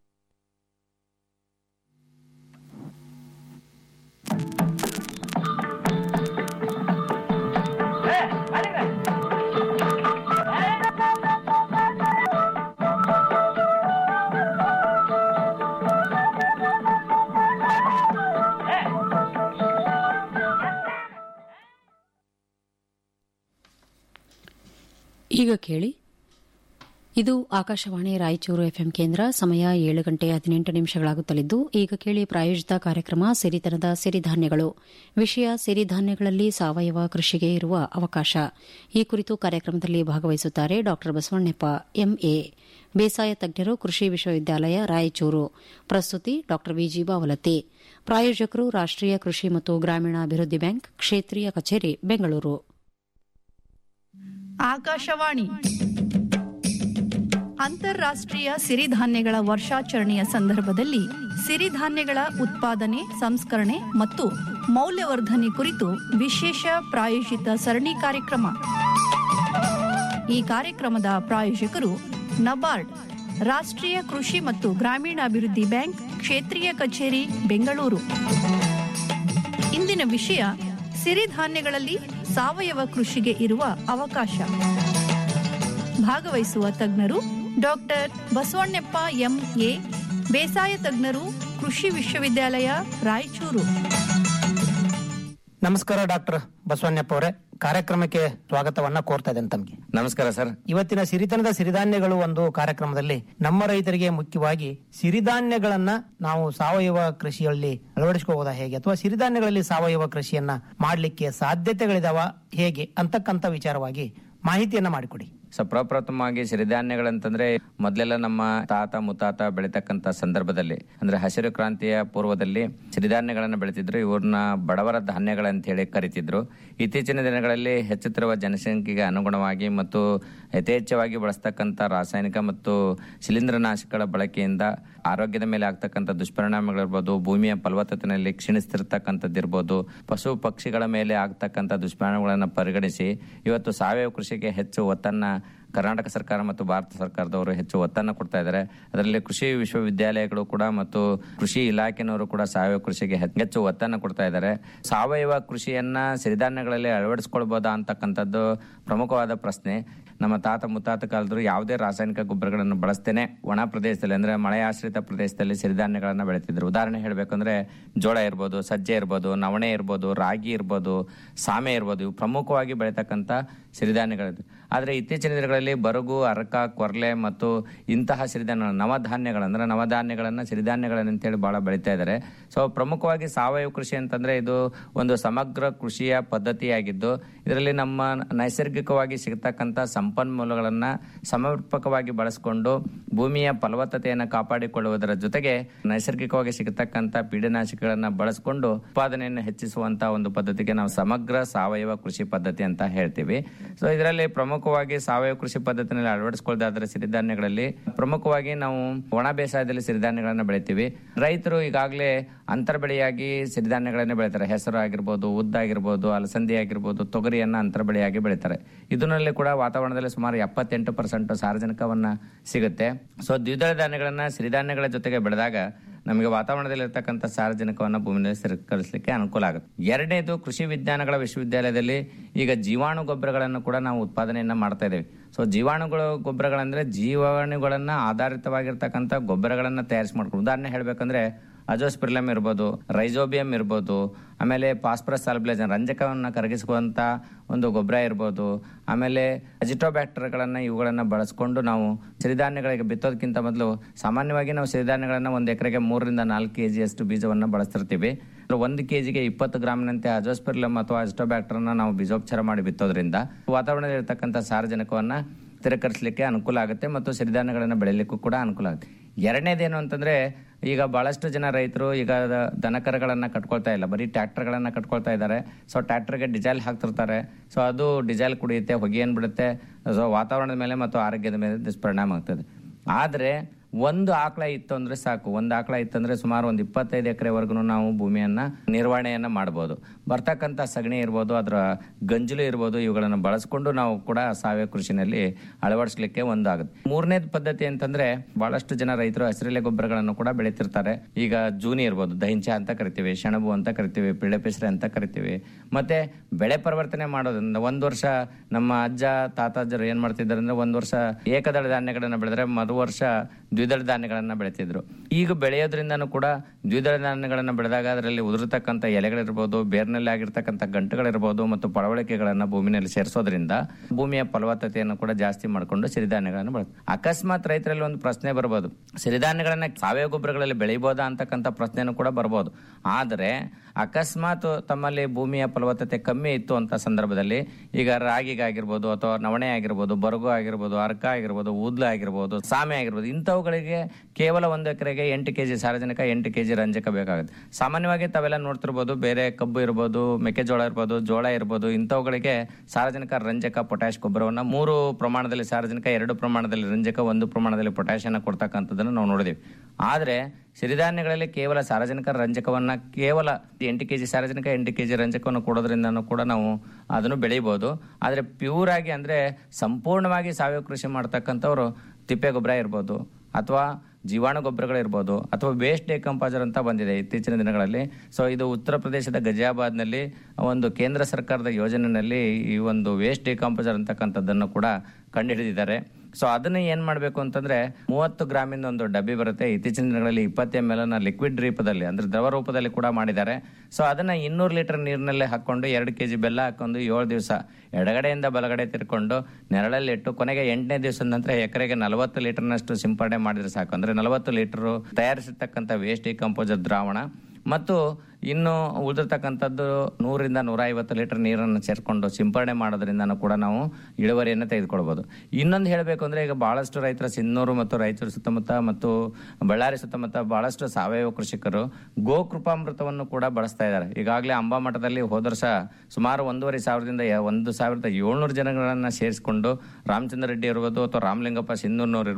[SPEAKER 2] ಈಗ ಕೇಳಿ ಇದು ಆಕಾಶವಾಣಿ ರಾಯಚೂರು ಎಫ್ಎಂ ಕೇಂದ್ರ ಸಮಯ ಏಳು ಗಂಟೆ ಹದಿನೆಂಟು ನಿಮಿಷಗಳಾಗುತ್ತಲಿದ್ದು ಈಗ ಕೇಳಿ ಪ್ರಾಯೋಜಿತ ಕಾರ್ಯಕ್ರಮ ಸಿರಿತನದ ಸಿರಿಧಾನ್ಯಗಳು ವಿಷಯ ಸಿರಿಧಾನ್ಯಗಳಲ್ಲಿ ಸಾವಯವ ಕೃಷಿಗೆ ಇರುವ ಅವಕಾಶ ಈ ಕುರಿತು ಕಾರ್ಯಕ್ರಮದಲ್ಲಿ ಭಾಗವಹಿಸುತ್ತಾರೆ ಡಾ ಬಸವಣ್ಣಪ್ಪ ಎಂಎ ಬೇಸಾಯ ತಜ್ಞರು ಕೃಷಿ ವಿಶ್ವವಿದ್ಯಾಲಯ ರಾಯಚೂರು ಪ್ರಸ್ತುತಿ ಡಾ ವಿಜಿ ಬಾವಲತಿ ಪ್ರಾಯೋಜಕರು ರಾಷ್ಟೀಯ ಕೃಷಿ ಮತ್ತು ಗ್ರಾಮೀಣಾಭಿವೃದ್ಧಿ ಬ್ಯಾಂಕ್ ಕ್ಷೇತ್ರೀಯ ಕಚೇರಿ ಬೆಂಗಳೂರು
[SPEAKER 18] ಆಕಾಶವಾಣಿ ಅಂತಾರಾಷ್ಟ್ರೀಯ ಸಿರಿಧಾನ್ಯಗಳ ವರ್ಷಾಚರಣೆಯ ಸಂದರ್ಭದಲ್ಲಿ ಸಿರಿಧಾನ್ಯಗಳ ಉತ್ಪಾದನೆ ಸಂಸ್ಕರಣೆ ಮತ್ತು ಮೌಲ್ಯವರ್ಧನೆ ಕುರಿತು ವಿಶೇಷ ಪ್ರಾಯೋಜಿತ ಸರಣಿ ಕಾರ್ಯಕ್ರಮ ಈ ಕಾರ್ಯಕ್ರಮದ ಪ್ರಾಯೋಜಕರು ನಬಾರ್ಡ್ ರಾಷ್ಟ್ರೀಯ ಕೃಷಿ ಮತ್ತು ಗ್ರಾಮೀಣಾಭಿವೃದ್ಧಿ ಬ್ಯಾಂಕ್ ಕ್ಷೇತ್ರೀಯ ಕಚೇರಿ ಬೆಂಗಳೂರು ಇಂದಿನ ವಿಷಯ ಸಿರಿಧಾನ್ಯಗಳಲ್ಲಿ ಸಾವಯವ ಕೃಷಿಗೆ ಇರುವ ಅವಕಾಶ ಭಾಗವಹಿಸುವ ತಜ್ಞರು ಡಾಕ್ಟರ್ ಬಸವಣ್ಣಪ್ಪ ಎಂಎ ಬೇಸಾಯ ತಜ್ಞರು ಕೃಷಿ ವಿಶ್ವವಿದ್ಯಾಲಯ ರಾಯಚೂರು
[SPEAKER 12] ನಮಸ್ಕಾರ ಡಾಕ್ಟರ್ ಬಸವಣ್ಣಪ್ಪ ಅವರೇ ಕಾರ್ಯಕ್ರಮಕ್ಕೆ ಸ್ವಾಗತವನ್ನ ಕೋರ್ತಾ ಇದ್ದೇನೆ ತಮಗೆ
[SPEAKER 19] ನಮಸ್ಕಾರ ಸರ್
[SPEAKER 12] ಇವತ್ತಿನ ಸಿರಿತನದ ಸಿರಿಧಾನ್ಯಗಳು ಒಂದು ಕಾರ್ಯಕ್ರಮದಲ್ಲಿ ನಮ್ಮ ರೈತರಿಗೆ ಮುಖ್ಯವಾಗಿ ಸಿರಿಧಾನ್ಯಗಳನ್ನ ನಾವು ಸಾವಯವ ಕೃಷಿಯಲ್ಲಿ ಅಳವಡಿಸಿಕೊಳ್ಳಬಹುದಾ ಹೇಗೆ ಅಥವಾ ಸಿರಿಧಾನ್ಯಗಳಲ್ಲಿ ಸಾವಯವ ಕೃಷಿಯನ್ನ ಮಾಡಲಿಕ್ಕೆ ಸಾಧ್ಯತೆಗಳಿದಾವ ಹೇಗೆ ಅಂತಕ್ಕಂಥ ವಿಚಾರವಾಗಿ ಮಾಹಿತಿಯನ್ನ ಮಾಡಿಕೊಡಿ
[SPEAKER 19] ಸೊ ಪ್ರಪ್ರಥಮವಾಗಿ ಸಿರಿಧಾನ್ಯಗಳಂತಂದ್ರೆ ಮೊದಲೆಲ್ಲ ನಮ್ಮ ತಾತ ಮುತ್ತಾತ ಬೆಳಿತಕ್ಕಂತ ಸಂದರ್ಭದಲ್ಲಿ ಅಂದ್ರೆ ಹಸಿರು ಕ್ರಾಂತಿಯ ಪೂರ್ವದಲ್ಲಿ ಸಿರಿಧಾನ್ಯಗಳನ್ನ ಬೆಳಿತಿದ್ರು ಇವ್ರನ್ನ ಬಡವರ ಧಾನ್ಯಗಳಂತ ಹೇಳಿ ಕರಿತಿದ್ರು ಇತ್ತೀಚಿನ ದಿನಗಳಲ್ಲಿ ಹೆಚ್ಚುತ್ತಿರುವ ಜನಸಂಖ್ಯೆಗೆ ಅನುಗುಣವಾಗಿ ಮತ್ತು ಯಥೇಚ್ಛವಾಗಿ ಬಳಸ್ತಕ್ಕಂಥ ರಾಸಾಯನಿಕ ಮತ್ತು ಶಿಲೀಂಧ್ರನಾಶಕಗಳ ಬಳಕೆಯಿಂದ ಆರೋಗ್ಯದ ಮೇಲೆ ಆಗ್ತಕ್ಕಂಥ ದುಷ್ಪರಿಣಾಮಗಳಿರ್ಬೋದು ಭೂಮಿಯ ಫಲವತ್ತತೆಯಲ್ಲಿ ಕ್ಷೀಣಿಸ್ತಿರ್ತಕ್ಕಂಥದ್ದಿರ್ಬೋದು ಪಶು ಪಕ್ಷಿಗಳ ಮೇಲೆ ಆಗ್ತಕ್ಕಂಥ ದುಷ್ಪರಿಣಾಮಗಳನ್ನು ಪರಿಗಣಿಸಿ ಇವತ್ತು ಸಾವಯವ ಕೃಷಿಗೆ ಹೆಚ್ಚು ಒತ್ತನ್ನ ಕರ್ನಾಟಕ ಸರ್ಕಾರ ಮತ್ತು ಭಾರತ ಸರ್ಕಾರದವರು ಹೆಚ್ಚು ಒತ್ತನ್ನು ಕೊಡ್ತಾ ಇದ್ದಾರೆ ಅದರಲ್ಲಿ ಕೃಷಿ ವಿಶ್ವವಿದ್ಯಾಲಯಗಳು ಕೂಡ ಮತ್ತು ಕೃಷಿ ಇಲಾಖೆನವರು ಕೂಡ ಸಾವಯವ ಕೃಷಿಗೆ ಹೆ- ಹೆಚ್ಚು ಒತ್ತನ್ನು ಕೊಡ್ತಾ ಇದ್ದಾರೆ ಸಾವಯವ ಕೃಷಿಯನ್ನ ಸಿರಿಧಾನ್ಯಗಳಲ್ಲಿ ಅಳವಡಿಸ್ಕೊಳ್ಬೋದಾ ಅಂತಕ್ಕಂಥದ್ದು ಪ್ರಮುಖವಾದ ಪ್ರಶ್ನೆ ನಮ್ಮ ತಾತ ಮುತ್ತಾತ ಕಾಲದ್ರು ಯಾವುದೇ ರಾಸಾಯನಿಕ ಗೊಬ್ಬರಗಳನ್ನು ಬಳಸ್ತೇನೆ ಒಣ ಪ್ರದೇಶದಲ್ಲಿ ಅಂದ್ರೆ ಮಳೆ ಆಶ್ರಿತ ಪ್ರದೇಶದಲ್ಲಿ ಸಿರಿಧಾನ್ಯಗಳನ್ನ ಬೆಳೀತಿದ್ರು ಉದಾಹರಣೆ ಹೇಳ್ಬೇಕಂದ್ರೆ ಜೋಳ ಇರ್ಬೋದು ಸಜ್ಜೆ ಇರ್ಬೋದು ನವಣೆ ಇರ್ಬೋದು ರಾಗಿ ಇರ್ಬೋದು ಸಾಮೆ ಇರ್ಬೋದು ಇವು ಪ್ರಮುಖವಾಗಿ ಬೆಳೀತಕ್ಕಂಥ ಸಿರಿಧಾನ್ಯಗಳಿದೆ ಆದರೆ ಇತ್ತೀಚಿನ ದಿನಗಳಲ್ಲಿ ಬರಗು ಅರಕ ಕೊರ್ಲೆ ಮತ್ತು ಇಂತಹ ಸಿರಿಧಾನ್ಯ ನವಧಾನ್ಯಗಳು ಅಂದ್ರೆ ನವಧಾನ್ಯಗಳನ್ನ ಸಿರಿಧಾನ್ಯಗಳನ್ನ ಅಂತೇಳಿ ಬಹಳ ಬೆಳೀತಾ ಇದ್ದಾರೆ ಸೊ ಪ್ರಮುಖವಾಗಿ ಸಾವಯವ ಕೃಷಿ ಅಂತಂದ್ರೆ ಇದು ಒಂದು ಸಮಗ್ರ ಕೃಷಿಯ ಪದ್ಧತಿಯಾಗಿದ್ದು ಇದರಲ್ಲಿ ನಮ್ಮ ನೈಸರ್ಗಿಕವಾಗಿ ಸಿಗತಕ್ಕಂಥ ಸಂಪನ್ಮೂಲಗಳನ್ನ ಸಮರ್ಪಕವಾಗಿ ಬಳಸಿಕೊಂಡು ಭೂಮಿಯ ಫಲವತ್ತತೆಯನ್ನು ಕಾಪಾಡಿಕೊಳ್ಳುವುದರ ಜೊತೆಗೆ ನೈಸರ್ಗಿಕವಾಗಿ ಸಿಗತಕ್ಕಂಥ ಪೀಡನಾಶಕಗಳನ್ನ ಬಳಸಿಕೊಂಡು ಉತ್ಪಾದನೆಯನ್ನು ಹೆಚ್ಚಿಸುವಂತಹ ಒಂದು ಪದ್ಧತಿಗೆ ನಾವು ಸಮಗ್ರ ಸಾವಯವ ಕೃಷಿ ಪದ್ಧತಿ ಅಂತ ಹೇಳ್ತೀವಿ ಸೊ ಇದರಲ್ಲಿ ಪ್ರಮುಖವಾಗಿ ಸಾವಯವ ಕೃಷಿ ಪದ್ಧತಿನಲ್ಲಿ ಅಳವಡಿಸಿಕೊಳ್ಳದಾದ್ರೆ ಸಿರಿಧಾನ್ಯಗಳಲ್ಲಿ ಪ್ರಮುಖವಾಗಿ ನಾವು ಒಣ ಬೇಸಾಯದಲ್ಲಿ ಸಿರಿಧಾನ್ಯಗಳನ್ನ ಬೆಳಿತೀವಿ ರೈತರು ಈಗಾಗಲೇ ಅಂತರ ಬೆಳೆಯಾಗಿ ಸಿರಿಧಾನ್ಯಗಳನ್ನೇ ಬೆಳಿತಾರೆ ಹೆಸರು ಆಗಿರ್ಬೋದು ಉದ್ದ ಆಗಿರ್ಬೋದು ಅಲಸಂದಿ ಆಗಿರ್ಬೋದು ತೊಗರಿಯನ್ನ ಅಂತರ ಬೆಳೆಯಾಗಿ ಬೆಳಿತಾರೆ ಇದರಲ್ಲಿ ಕೂಡ ವಾತಾವರಣದಲ್ಲಿ ಸುಮಾರು ಎಪ್ಪತ್ತೆಂಟು ಪರ್ಸೆಂಟ್ ಸಾರಜನಕವನ್ನ ಸಿಗುತ್ತೆ ಸೊ ದ್ವಿದಳ ಧಾನ್ಯಗಳನ್ನ ಸಿರಿಧಾನ್ಯಗಳ ಜೊತೆಗೆ ಬೆಳೆದಾಗ ನಮಗೆ ವಾತಾವರಣದಲ್ಲಿ ಇರತಕ್ಕಂಥ ಸಾರಜನಕವನ್ನ ಭೂಮಿಯಲ್ಲಿ ಸ್ಥಿರೀಕರಿಸಲಿಕ್ಕೆ ಅನುಕೂಲ ಆಗುತ್ತೆ ಎರಡನೇದು ಕೃಷಿ ವಿಜ್ಞಾನಗಳ ವಿಶ್ವವಿದ್ಯಾಲಯದಲ್ಲಿ ಈಗ ಜೀವಾಣು ಗೊಬ್ಬರಗಳನ್ನು ಕೂಡ ನಾವು ಉತ್ಪಾದನೆಯನ್ನ ಮಾಡ್ತಾ ಇದ್ದೇವೆ ಸೊ ಜೀವಾಣುಗಳು ಗೊಬ್ಬರಗಳಂದ್ರೆ ಜೀವಾಣುಗಳನ್ನ ಆಧಾರಿತವಾಗಿರ್ತಕ್ಕಂಥ ಗೊಬ್ಬರಗಳನ್ನ ತಯಾರಿಸಿ ಮಾಡ್ಕೊಂಡು ಉದಾಹರಣೆ ಹೇಳ್ಬೇಕಂದ್ರೆ ಅಜೋಸ್ಪಿರ್ಲಮ್ ಇರ್ಬೋದು ರೈಜೋಬಿಯಂ ಇರ್ಬೋದು ಆಮೇಲೆ ಫಾಸ್ಫರಸ್ ಸಾಲ್ಬ್ಲೇಜನ್ ರಂಜಕವನ್ನ ಕರಗಿಸುವಂತ ಒಂದು ಗೊಬ್ಬರ ಇರ್ಬೋದು ಆಮೇಲೆ ಅಜಿಟೋಬ್ಯಾಕ್ಟರ್ಗಳನ್ನ ಇವುಗಳನ್ನ ಬಳಸ್ಕೊಂಡು ನಾವು ಸಿರಿಧಾನ್ಯಗಳಿಗೆ ಬಿತ್ತೋದಕ್ಕಿಂತ ಮೊದಲು ಸಾಮಾನ್ಯವಾಗಿ ನಾವು ಸಿರಿಧಾನ್ಯಗಳನ್ನ ಒಂದು ಎಕರೆಗೆ ಮೂರರಿಂದ ನಾಲ್ಕು ಕೆಜಿ ಅಷ್ಟು ಬೀಜವನ್ನ ಬಳಸ್ತಿರ್ತೀವಿ ಅದ್ರಲ್ಲಿ ಒಂದು ಕೆಜಿಗೆ ಇಪ್ಪತ್ತು ಗ್ರಾಮ್ನಂತೆ ಅಜೋಸ್ಪಿರ್ಲಮ್ ಅಥವಾ ಅಜಿಟೋಬ್ಯಾಕ್ಟರ್ನ ನಾವು ಬೀಜೋಪಚಾರ ಮಾಡಿ ಬಿತ್ತೋದ್ರಿಂದ ವಾತಾವರಣದಲ್ಲಿ ಇರತಕ್ಕಂಥ ಸಾರಜನಕವನ್ನ ಸ್ಥಿರೀಕರಿಸಲಿಕ್ಕೆ ಅನುಕೂಲ ಆಗುತ್ತೆ ಮತ್ತು ಸಿರಿಧಾನ್ಯಗಳನ್ನು ಬೆಳೆಯಲಿಕ್ಕೂ ಕೂಡ ಅನುಕೂಲ ಆಗುತ್ತೆ ಎರಡನೇದೇನು ಅಂತಂದ್ರೆ ಈಗ ಬಹಳಷ್ಟು ಜನ ರೈತರು ಈಗ ದ- ದನಕರಗಳನ್ನ ಕಟ್ಕೊಳ್ತಾ ಇಲ್ಲ ಬರೀ ಟ್ರ್ಯಾಕ್ಟರ್ಗಳನ್ನ ಕಟ್ಕೊಳ್ತಾ ಇದ್ದಾರೆ ಸೊ ಟ್ರ್ಯಾಕ್ಟರ್ಗೆ ಡಿಸೈಲ್ ಹಾಕ್ತಿರ್ತಾರೆ ಸೊ ಅದು ಡಿಸೈಲ್ ಕುಡಿಯುತ್ತೆ ಹೊಗೆ ಏನ್ ಬಿಡುತ್ತೆ ಸೊ ವಾತಾವರಣದ ಮೇಲೆ ಮತ್ತು ಆರೋಗ್ಯದ ಮೇಲೆ ದುಷ್ಪರಿಣಾಮ ಆಗ್ತದೆ ಆದ್ರೆ ಒಂದು ಆಕಳ ಇತ್ತು ಅಂದ್ರೆ ಸಾಕು ಒಂದು ಆಕಳ ಇತ್ತಂದ್ರೆ ಸುಮಾರು ಒಂದು ಇಪ್ಪತ್ತೈದು ಎಕರೆವರೆಗೂ ನಾವು ಭೂಮಿಯನ್ನ ನಿರ್ವಹಣೆಯನ್ನ ಮಾಡಬಹುದು ಬರ್ತಕ್ಕಂಥ ಸಗಣಿ ಇರ್ಬೋದು ಅದರ ಗಂಜಲು ಇರ್ಬೋದು ಇವುಗಳನ್ನು ಬಳಸ್ಕೊಂಡು ನಾವು ಕೂಡ ಸಾವಯವ ಕೃಷಿನಲ್ಲಿ ಅಳವಡಿಸಲಿಕ್ಕೆ ಒಂದಾಗುತ್ತೆ ಮೂರನೇದು ಪದ್ಧತಿ ಅಂತಂದ್ರೆ ಬಹಳಷ್ಟು ಜನ ರೈತರು ಹಸಿರೆಲೆ ಗೊಬ್ಬರಗಳನ್ನು ಕೂಡ ಬೆಳೀತಿರ್ತಾರೆ ಈಗ ಜೂನಿ ಇರ್ಬೋದು ದಹಿಂಚ ಅಂತ ಕರಿತೀವಿ ಸೆಣಬು ಅಂತ ಕರಿತೀವಿ ಪಿಳ್ಳೆ ಪೆಸರೆ ಅಂತ ಕರಿತೀವಿ ಮತ್ತೆ ಬೆಳೆ ಪರಿವರ್ತನೆ ಮಾಡೋದ್ರಿಂದ ಒಂದ್ ವರ್ಷ ನಮ್ಮ ಅಜ್ಜ ತಾತಾಜರು ಏನ್ ಮಾಡ್ತಿದ್ದಾರೆ ಅಂದ್ರೆ ಒಂದ್ ವರ್ಷ ಏಕದಳ ಧಾನ್ಯಗಳನ್ನ ಬೆಳೆದ್ರೆ ಮರು ವರ್ಷ ದ್ವಿದಳ ಧಾನ್ಯಗಳನ್ನ ಬೆಳಿತಿದ್ರು ಈಗ ಬೆಳೆಯೋದ್ರಿಂದನೂ ಕೂಡ ದ್ವಿದಳ ಧಾನ್ಯಗಳನ್ನ ಬೆಳೆದಾಗ ಅದರಲ್ಲಿ ಉದುರತಕ್ಕಂಥ ಎಲೆಗಳಿರ್ಬೋದು ಬೇರ್ನಲ್ಲಿ ಆಗಿರ್ತಕ್ಕಂಥ ಗಂಟುಗಳಿರ್ಬೋದು ಮತ್ತು ಪಳವಳಿಕೆಗಳನ್ನ ಭೂಮಿನಲ್ಲಿ ಸೇರಿಸೋದ್ರಿಂದ ಭೂಮಿಯ ಫಲವತ್ತತೆಯನ್ನು ಕೂಡ ಜಾಸ್ತಿ ಮಾಡಿಕೊಂಡು ಸಿರಿಧಾನ್ಯಗಳನ್ನು ಬಳಸ್ತಾರೆ ಅಕಸ್ಮಾತ್ ರೈತರಲ್ಲಿ ಒಂದು ಪ್ರಶ್ನೆ ಬರ್ಬೋದು ಸಿರಿಧಾನ್ಯಗಳನ್ನ ಸಾವಯವ ಗೊಬ್ಬರಗಳಲ್ಲಿ ಬೆಳಿಬೋದಾ ಅಂತಕ್ಕಂಥ ಪ್ರಶ್ನೆನೂ ಕೂಡ ಬರ್ಬೋದು ಆದರೆ ಅಕಸ್ಮಾತ್ ತಮ್ಮಲ್ಲಿ ಭೂಮಿಯ ಫಲವತ್ತತೆ ಕಮ್ಮಿ ಇತ್ತು ಅಂತ ಸಂದರ್ಭದಲ್ಲಿ ಈಗ ರಾಗಿಗಾಗಿರ್ಬೋದು ಅಥವಾ ನವಣೆ ಆಗಿರ್ಬೋದು ಬರಗು ಆಗಿರ್ಬೋದು ಅರ್ಕ ಆಗಿರ್ಬೋದು ಊದ್ಲ ಆಗಿರ್ಬೋದು ಸಾಮೆ ಆಗಿರ್ಬೋದು ಇಂಥವುಗಳಿಗೆ ಕೇವಲ ಒಂದು ಎಕರೆಗೆ ಎಂಟು ಕೆಜಿ ಸಾರಜನಕ ಎಂಟು ಕೆಜಿ ರಂಜಕ ಬೇಕಾಗುತ್ತೆ ಸಾಮಾನ್ಯವಾಗಿ ತಾವೆಲ್ಲ ನೋಡ್ತಿರ್ಬೋದು ಬೇರೆ ಕಬ್ಬು ಇರ್ಬೋದು ಮೆಕ್ಕೆಜೋಳ ಇರ್ಬೋದು ಜೋಳ ಇರ್ಬೋದು ಇಂಥವುಗಳಿಗೆ ಸಾರಜನಕ ರಂಜಕ ಪೊಟ್ಯಾಶ್ ಗೊಬ್ಬರವನ್ನ ಮೂರು ಪ್ರಮಾಣದಲ್ಲಿ ಸಾರಜನಕ ಎರಡು ಪ್ರಮಾಣದಲ್ಲಿ ರಂಜಕ ಒಂದು ಪ್ರಮಾಣದಲ್ಲಿ ಪೊಟ್ಯಾಶ್ ಅನ್ನ ಕೊಡ್ತಕ್ಕಂಥದ್ದನ್ನು ನಾವು ನೋಡಿದೀವಿ ಆದ್ರೆ ಸಿರಿಧಾನ್ಯಗಳಲ್ಲಿ ಕೇವಲ ಸಾರಜನಕ ರಂಜಕವನ್ನ ಕೇವಲ ಎಂಟು ಕೆಜಿ ಸಾರಜನಕ ಎಂಟು ಕೆಜಿ ರಂಜಕವನ್ನು ಕೊಡೋದ್ರಿಂದನೂ ಕೂಡ ನಾವು ಅದನ್ನು ಬೆಳಿಬಹುದು ಆದ್ರೆ ಪ್ಯೂರ್ ಆಗಿ ಅಂದ್ರೆ ಸಂಪೂರ್ಣವಾಗಿ ಸಾವಯವ ಕೃಷಿ ಮಾಡ್ತಕ್ಕಂಥವ್ರು ತಿಪ್ಪೆ ಗೊಬ್ಬರ ಇರ್ಬೋದು ಅಥವಾ ಜೀವಾಣು ಗೊಬ್ಬರಗಳಿರ್ಬೋದು ಅಥವಾ ವೇಸ್ಟ್ ಡೆಕಂಪಾಸರ್ ಅಂತ ಬಂದಿದೆ ಇತ್ತೀಚಿನ ದಿನಗಳಲ್ಲಿ ಸೊ ಇದು ಉತ್ತರ ಪ್ರದೇಶದ ಗಜಿಯಾಬಾದ್ನಲ್ಲಿ ಒಂದು ಕೇಂದ್ರ ಸರ್ಕಾರದ ಯೋಜನೆಯಲ್ಲಿ ಈ ಒಂದು ವೇಸ್ಟ್ ಡೆಕಂಪಾಸರ್ ಅಂತಕ್ಕಂಥದ್ದನ್ನು ಕೂಡ ಕಂಡುಹಿಡಿದಿದ್ದಾರೆ ಸೊ ಅದನ್ನ ಏನ್ ಮಾಡಬೇಕು ಅಂತಂದ್ರೆ ಮೂವತ್ತು ಗ್ರಾಮಿಂದ ಒಂದು ಡಬ್ಬಿ ಬರುತ್ತೆ ಇತ್ತೀಚಿನ ದಿನಗಳಲ್ಲಿ ಇಪ್ಪತ್ತು ಎಂ ಎಲ್ ಲಿಕ್ವಿಡ್ ರೂಪದಲ್ಲಿ ಅಂದ್ರೆ ದ್ರವ ರೂಪದಲ್ಲಿ ಕೂಡ ಮಾಡಿದ್ದಾರೆ ಸೊ ಅದನ್ನ ಇನ್ನೂರು ಲೀಟರ್ ನೀರಿನಲ್ಲೇ ಹಾಕೊಂಡು ಎರಡು ಕೆಜಿ ಬೆಲ್ಲ ಹಾಕೊಂಡು ಏಳು ದಿವಸ ಎಡಗಡೆಯಿಂದ ಬಲಗಡೆ ತಿರ್ಕೊಂಡು ನೆರಳಲ್ಲಿ ಇಟ್ಟು ಕೊನೆಗೆ ಎಂಟನೇ ದಿವಸದ ನಂತರ ಎಕರೆಗೆ ನಲವತ್ತು ಲೀಟರ್ನಷ್ಟು ಸಿಂಪಡಣೆ ಮಾಡಿದ್ರೆ ಸಾಕು ಅಂದ್ರೆ ನಲವತ್ತು ಲೀಟರ್ ತಯಾರಿಸಿರ್ತಕ್ಕಂಥ ವೇಸ್ಟ್ ಕಂಪೋಸರ್ ದ್ರಾವಣ ಮತ್ತು ಇನ್ನು ಉಳಿದಿರ್ತಕ್ಕಂಥದ್ದು ನೂರಿಂದ ನೂರ ಐವತ್ತು ಲೀಟರ್ ನೀರನ್ನು ಸೇರಿಕೊಂಡು ಸಿಂಪರಣೆ ಮಾಡೋದ್ರಿಂದನೂ ಕೂಡ ನಾವು ಇಳುವರಿಯನ್ನು ತೆಗೆದುಕೊಳ್ಬೋದು ಇನ್ನೊಂದು ಹೇಳಬೇಕು ಅಂದ್ರೆ ಈಗ ಬಹಳಷ್ಟು ರೈತರ ಸಿನ್ನೂರು ಮತ್ತು ರಾಯಚೂರು ಸುತ್ತಮುತ್ತ ಮತ್ತು ಬಳ್ಳಾರಿ ಸುತ್ತಮುತ್ತ ಬಹಳಷ್ಟು ಸಾವಯವ ಕೃಷಿಕರು ಗೋಕೃಪಾಮೃತವನ್ನು ಕೂಡ ಬಳಸ್ತಾ ಇದ್ದಾರೆ ಈಗಾಗಲೇ ಅಂಬಾ ಮಠದಲ್ಲಿ ಹೋದ ವರ್ಷ ಸುಮಾರು ಒಂದೂವರೆ ಸಾವಿರದಿಂದ ಯ- ಒಂದು ಸಾವಿರದ ಏಳ್ನೂರು ಜನಗಳನ್ನ ಸೇರಿಸಿಕೊಂಡು ರಾಮಚಂದ್ರ ರೆಡ್ಡಿ ಇರ್ಬೋದು ಅಥವಾ ರಾಮಲಿಂಗಪ್ಪ ಸಿನ್ನೂರ್ನವ್ರು ಇರ್ಬೋದು